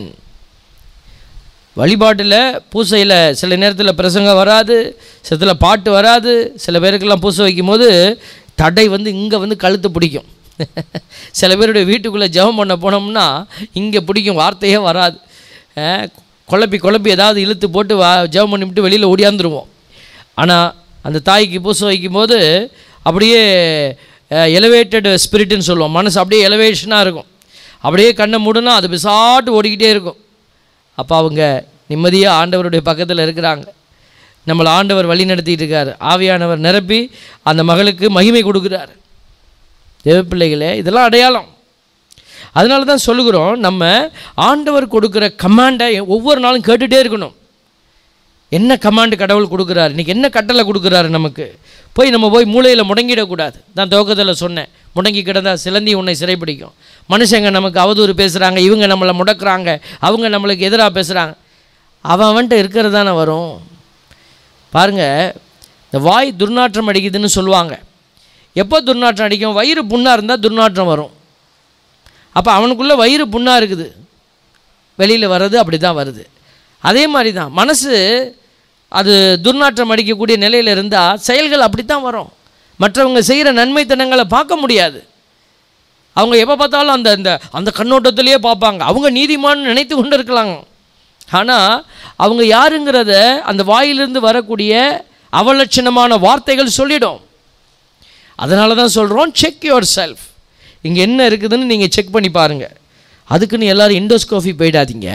[SPEAKER 2] வழிபாட்டில் பூசையில் சில நேரத்தில் பிரசங்கம் வராது சில பாட்டு வராது சில பேருக்கெல்லாம் பூசை வைக்கும் போது தடை வந்து இங்கே வந்து கழுத்து பிடிக்கும் சில பேருடைய வீட்டுக்குள்ளே ஜெபம் பண்ண போனோம்னா இங்கே பிடிக்கும் வார்த்தையே வராது அஹ், குழப்பி குழப்பி ஏதாவது இழுத்து போட்டு வா ஜெபம் பண்ணிவிட்டு வெளியில் ஓடியாந்துருவோம் ஆனால் அந்த தாய்க்கு பூசை வைக்கும்போது அப்படியே எலவேட்டட் ஸ்பிரிட்டுன்னு சொல்லுவோம் மனசு அப்படியே எலவேஷனாக இருக்கும் அப்படியே கண்ணை மூடுனா அது பிசாட்டு ஓடிக்கிட்டே இருக்கும் அப்போ அவங்க நிம்மதியாக ஆண்டவருடைய பக்கத்தில் இருக்கிறாங்க நம்மளை ஆண்டவர் வழி நடத்திட்டு இருக்கார் ஆவியானவர் நிரப்பி அந்த மகளுக்கு மகிமை கொடுக்குறார் தேவப்பிள்ளைகளே இதெல்லாம் அடையாளம் அதனால தான் சொல்லுகிறோம் நம்ம ஆண்டவர் கொடுக்குற கமாண்டை ஒவ்வொரு நாளும் கேட்டுகிட்டே இருக்கணும் என்ன கமாண்டு கடவுள் கொடுக்குறாரு இன்றைக்கி என்ன கட்டளை கொடுக்குறாரு நமக்கு போய் நம்ம போய் மூளையில் முடங்கிடக்கூடாது நான் துவக்கத்தில் சொன்னேன் முடங்கி கிடந்தா சிலந்தி உன்னை சிறைப்பிடிக்கும் மனுஷங்க நமக்கு அவதூறு பேசுகிறாங்க இவங்க நம்மளை முடக்குறாங்க அவங்க நம்மளுக்கு எதிராக பேசுகிறாங்க அவன் அவன்கிட்ட இருக்கிறது தானே வரும் பாருங்கள் இந்த வாய் துர்நாற்றம் அடிக்குதுன்னு சொல்லுவாங்க எப்போ துர்நாற்றம் அடிக்கும் வயிறு புண்ணாக இருந்தால் துர்நாற்றம் வரும் அப்போ அவனுக்குள்ளே வயிறு புண்ணாக இருக்குது வெளியில் வர்றது அப்படி தான் வருது அதே மாதிரி தான் மனசு அது துர்நாற்றம் அடிக்கக்கூடிய நிலையில் இருந்தால் செயல்கள் அப்படி தான் வரும் மற்றவங்க செய்கிற நன்மைத்தனங்களை பார்க்க முடியாது அவங்க எப்போ பார்த்தாலும் அந்த அந்த அந்த கண்ணோட்டத்திலேயே பார்ப்பாங்க அவங்க நீதிமான்னு நினைத்து கொண்டு இருக்கலாம் ஆனால் அவங்க யாருங்கிறத அந்த வாயிலிருந்து வரக்கூடிய அவலட்சணமான வார்த்தைகள் சொல்லிடும் அதனால தான் சொல்கிறோம் செக் யுவர் செல்ஃப் இங்கே என்ன இருக்குதுன்னு நீங்கள் செக் பண்ணி பாருங்கள் அதுக்குன்னு எல்லாரும் இண்டோஸ்கோஃபி போயிடாதீங்க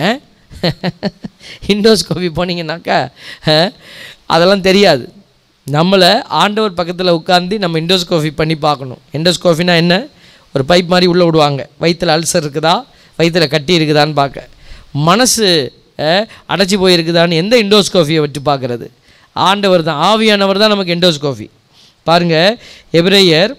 [SPEAKER 2] இண்டோஸ்கோஃபி போனீங்கன்னாக்கா அஹ், அதெல்லாம் தெரியாது நம்மளை ஆண்டவர் பக்கத்தில் உட்காந்து நம்ம இண்டோஸ்கோஃபி பண்ணி பார்க்கணும் இண்டோஸ்கோஃபினா என்ன ஒரு பைப் மாதிரி உள்ளே விடுவாங்க வயிற்றில் அல்சர் இருக்குதா வயிற்றில் கட்டி இருக்குதான்னு பார்க்க மனசு அஹ், அடைச்சி போயிருக்குதான்னு எந்த இண்டோஸ்கோஃபியை வச்சு பார்க்குறது ஆண்டவர் தான் ஆவியானவர் தான் நமக்கு இண்டோஸ்கோஃபி பாருங்கள் எபிரேயர்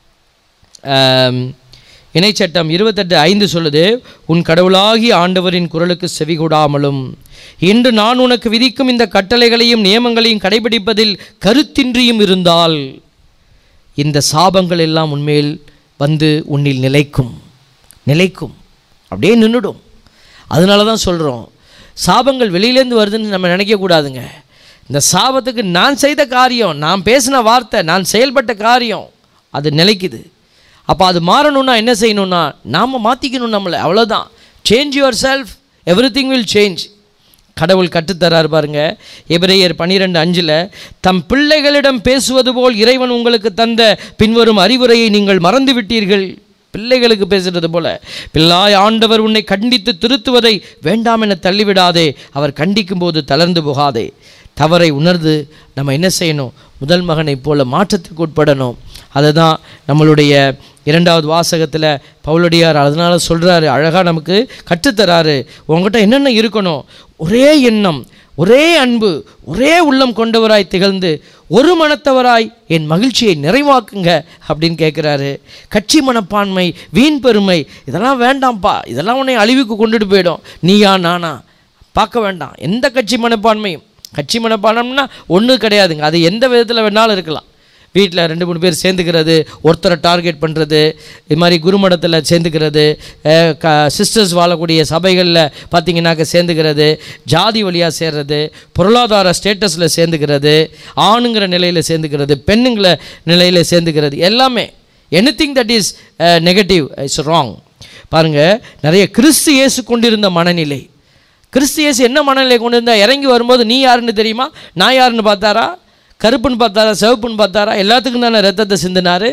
[SPEAKER 2] ஆம், இணைச்சட்டம் இருபத்தெட்டு ஐந்து சொல்லுது உன் கடவுளாகி ஆண்டவரின் குரலுக்கு செவிகூடாமலும் இன்று நான் உனக்கு விதிக்கும் இந்த கட்டளைகளையும் நியமங்களையும் கடைபிடிப்பதில் கருத்தின்றியும் இருந்தால் இந்த சாபங்கள் எல்லாம் உன்மேல் வந்து உன்னில் நிலைக்கும் நிலைக்கும் அப்படியே நின்றுடும் அதனால தான் சொல்கிறோம் சாபங்கள் வெளியிலேருந்து வருதுன்னு நம்ம நினைக்கக்கூடாதுங்க இந்த சாபத்துக்கு நான் செய்த காரியம் நான் பேசின வார்த்தை நான் செயல்பட்ட காரியம் அது நிலைக்குது அப்போ அது மாறணும்னா என்ன செய்யணும்னா நாம் மாற்றிக்கணும் நம்மளை அவ்வளோதான் change yourself everything will change கடவுள் கற்றுத்தரார் பாருங்க எபிரேயர் பன்னிரெண்டு அஞ்சில் தம் பிள்ளைகளிடம் பேசுவது போல் இறைவன் உங்களுக்கு தந்த பின்வரும் அறிவுரையை நீங்கள் மறந்து விட்டீர்கள் பிள்ளைகளுக்கு பேசுறது போல பிள்ளாய் ஆண்டவர் உன்னை கண்டித்து திருத்துவதை வேண்டாம் என தள்ளிவிடாதே அவர் கண்டிக்கும் போது தளர்ந்து போகாதே தவறை உணர்ந்து நம்ம என்ன செய்யணும் முதல் மகனைப் போல மாற்றத்துக்கு உட்படணும் அதுதான் நம்மளுடைய இரண்டாவது வாசகத்தில் பவுலடியார் அதனால சொல்கிறாரு அழகாக நமக்கு கற்றுத்தராரு உங்ககிட்ட என்னென்ன இருக்கணும் ஒரே எண்ணம் ஒரே அன்பு ஒரே உள்ளம் கொண்டவராய் திகழ்ந்து ஒரு மனத்தவராய் என் மகிழ்ச்சியை நிறைவாக்குங்க அப்படின்னு கேட்குறாரு கட்சி மனப்பான்மை வீண் பெருமை இதெல்லாம் வேண்டாம்ப்பா இதெல்லாம் உன்னை அழிவுக்கு கொண்டுட்டு போயிடும் நீயா நானா பார்க்க வேண்டாம் எந்த கட்சி மனப்பான்மையும் கட்சி மனப்பான்மைனா ஒன்றும் கிடையாதுங்க அது எந்த விதத்தில் வேணாலும் இருக்கலாம் வீட்டில் ரெண்டு மூணு பேர் சேர்ந்துக்கிறது ஒருத்தரை டார்கெட் பண்ணுறது இது மாதிரி குருமடத்தில் சேர்ந்துக்கிறது அஹ் க சிஸ்டர்ஸ் வாழக்கூடிய சபைகளில் பார்த்தீங்கன்னாக்க சேர்ந்துக்கிறது ஜாதி வழியாக சேர்றது பொருளாதார ஸ்டேட்டஸில் சேர்ந்துக்கிறது ஆணுங்கிற நிலையில் சேர்ந்துக்கிறது பெண்ணுங்கிற நிலையில் சேர்ந்துக்கிறது எல்லாமே anything that is negative is wrong பாருங்கள் நிறைய கிறிஸ்து இயேசு கொண்டிருந்த மனநிலை கிறிஸ்து இயேசு என்ன மனநிலை கொண்டு இருந்தா இறங்கி வரும்போது நீ யாருன்னு தெரியுமா நான் யாருன்னு பார்த்தாரா கருப்புன்னு பார்த்தாரா சிவப்புன்னு பார்த்தாரா எல்லாத்துக்கும் தானே ரத்தத்தை சிந்தினாரு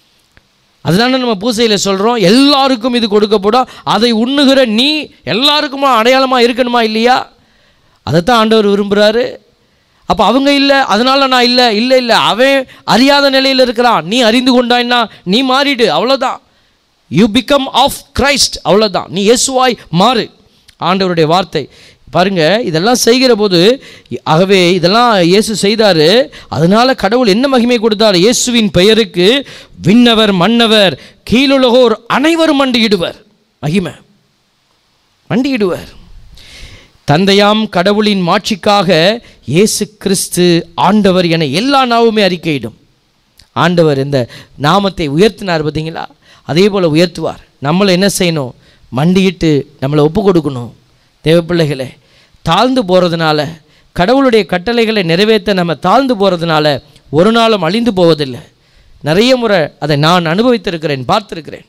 [SPEAKER 2] அதனால நம்ம பூசையில் சொல்கிறோம் எல்லாருக்கும் இது கொடுக்கப்படும் அதை உண்ணுகிற நீ எல்லாருக்குமா அடையாளமாக இருக்கணுமா இல்லையா அதைத்தான் ஆண்டவர் விரும்புகிறாரு அப்போ அவங்க இல்லை அதனால நான் இல்லை இல்லை இல்லை அவன் அறியாத நிலையில் இருக்கிறான் நீ அறிந்து கொண்டாய்னா நீ மாறிடு அவ்வளோதான் யூ பிகம் ஆஃப் கிரைஸ்ட் அவ்வளோதான் நீ இயேசுவாய் மாறு ஆண்டவருடைய வார்த்தை பாருங்க இதெல்லாம் செய்கிற போது ஆகவே இதெல்லாம் இயேசு செய்தார் அதனால கடவுள் என்ன மகிமை கொடுத்தார் இயேசுவின் பெயருக்கு விண்ணவர் மன்னவர் கீழுலகோர் அனைவரும் மண்டியிடுவர் மகிமை மண்டியிடுவர் தந்தையாம் கடவுளின் மாட்சிக்காக இயேசு கிறிஸ்து ஆண்டவர் என எல்லா நாவுமே அறிக்கையிடும் ஆண்டவர் இந்த நாமத்தை உயர்த்தினார் பார்த்தீங்களா அதே போல் உயர்த்துவார் நம்மளை என்ன செய்யணும் மண்டியிட்டு நம்மளை ஒப்பு கொடுக்கணும் தேவ பிள்ளைகளே தாழ்ந்து போகிறதுனால கடவுளுடைய கட்டளைகளை நிறைவேற்ற நம்ம தாழ்ந்து போகிறதுனால ஒரு நாளும் அழிந்து போவதில்லை நிறைய முறை அதை நான் அனுபவித்திருக்கிறேன் பார்த்துருக்கிறேன்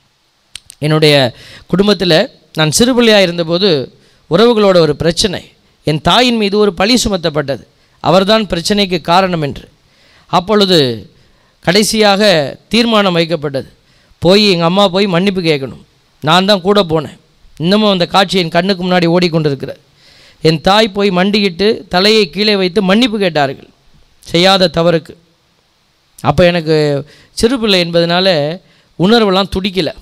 [SPEAKER 2] என்னுடைய குடும்பத்தில் நான் சிறுபிள்ளையாக இருந்தபோது உறவுகளோட ஒரு பிரச்சனை என் தாயின் மீது ஒரு பழி சுமத்தப்பட்டது அவர்தான் பிரச்சனைக்கு காரணம் என்று அப்பொழுது கடைசியாக தீர்மானம் வைக்கப்பட்டது போய் எங்கள் அம்மா போய் மன்னிப்பு கேட்கணும் நான் தான் கூட போனேன் இன்னமும் அந்த காட்சி என் கண்ணுக்கு முன்னாடி ஓடிக்கொண்டிருக்கிறது என் தாய் போய் மண்டியிட்டு தலையை கீழே வைத்து மன்னிப்பு கேட்டார்கள் செய்யாத தவறுக்கு அப்போ எனக்கு சிறு பிள்ளை என்பதனால உணர்வெல்லாம் துடிக்கலை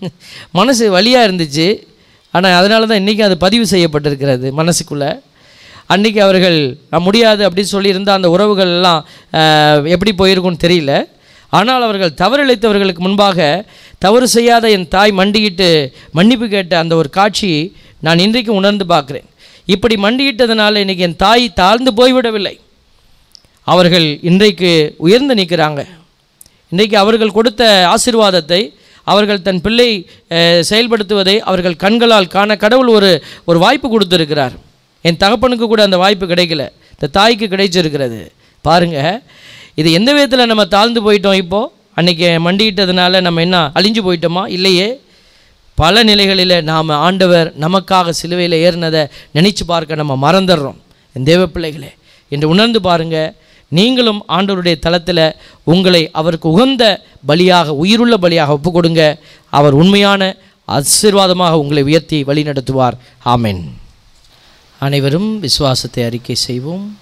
[SPEAKER 2] மனசு வலியாக இருந்துச்சு ஆனால் அதனால தான் இன்றைக்கி அது பதிவு செய்யப்பட்டிருக்கிறது மனசுக்குள்ளே அன்றைக்கி அவர்கள் "நான் முடியாது அப்படின்னு சொல்லியிருந்த அந்த உறவுகள் எல்லாம் ஆஹ், எப்படி போயிருக்கும்னு தெரியல ஆனால் அவர்கள் தவறிழைத்தவர்களுக்கு முன்பாக தவறு செய்யாத என் தாய் மண்டியிட்டு மன்னிப்பு கேட்ட அந்த ஒரு காட்சி நான் இன்றைக்கு உணர்ந்து பார்க்குறேன் இப்படி மண்டியிட்டதுனால இன்றைக்கி என் தாய் தாழ்ந்து போய்விடவில்லை அவர்கள் இன்றைக்கு உயர்ந்து நிற்கிறாங்க இன்றைக்கு அவர்கள் கொடுத்த ஆசீர்வாதத்தை அவர்கள் தன் பிள்ளை அஹ், செயல்படுத்துவதை அவர்கள் கண்களால் காண கடவுள் ஒரு ஒரு வாய்ப்பு கொடுத்துருக்கிறார் என் தகப்பனுக்கு கூட அந்த வாய்ப்பு கிடைக்கல இந்த தாய்க்கு கிடைச்சிருக்கிறது பாருங்க இது எந்த விதத்தில் நம்ம தாழ்ந்து போயிட்டோம் இப்போது அன்றைக்கி மண்டியிட்டதுனால நம்ம என்ன அழிஞ்சு போயிட்டோமா இல்லையே பல நிலைகளில் நாம் ஆண்டவர் நமக்காக சிலுவையில் ஏறினதை நினைச்சு பார்க்க நம்ம மறந்துடுறோம் என் தேவ பிள்ளைகளே என்று உணர்ந்து பாருங்க நீங்களும் ஆண்டவருடைய தளத்தில் உங்களை அவருக்கு உகந்த பலியாக உயிருள்ள பலியாக ஒப்பு கொடுங்க அவர் உண்மையான ஆசீர்வாதமாக உங்களை உயர்த்தி வழி நடத்துவார் ஆமென் அனைவரும் விசுவாசத்தை அறிக்கை செய்வோம்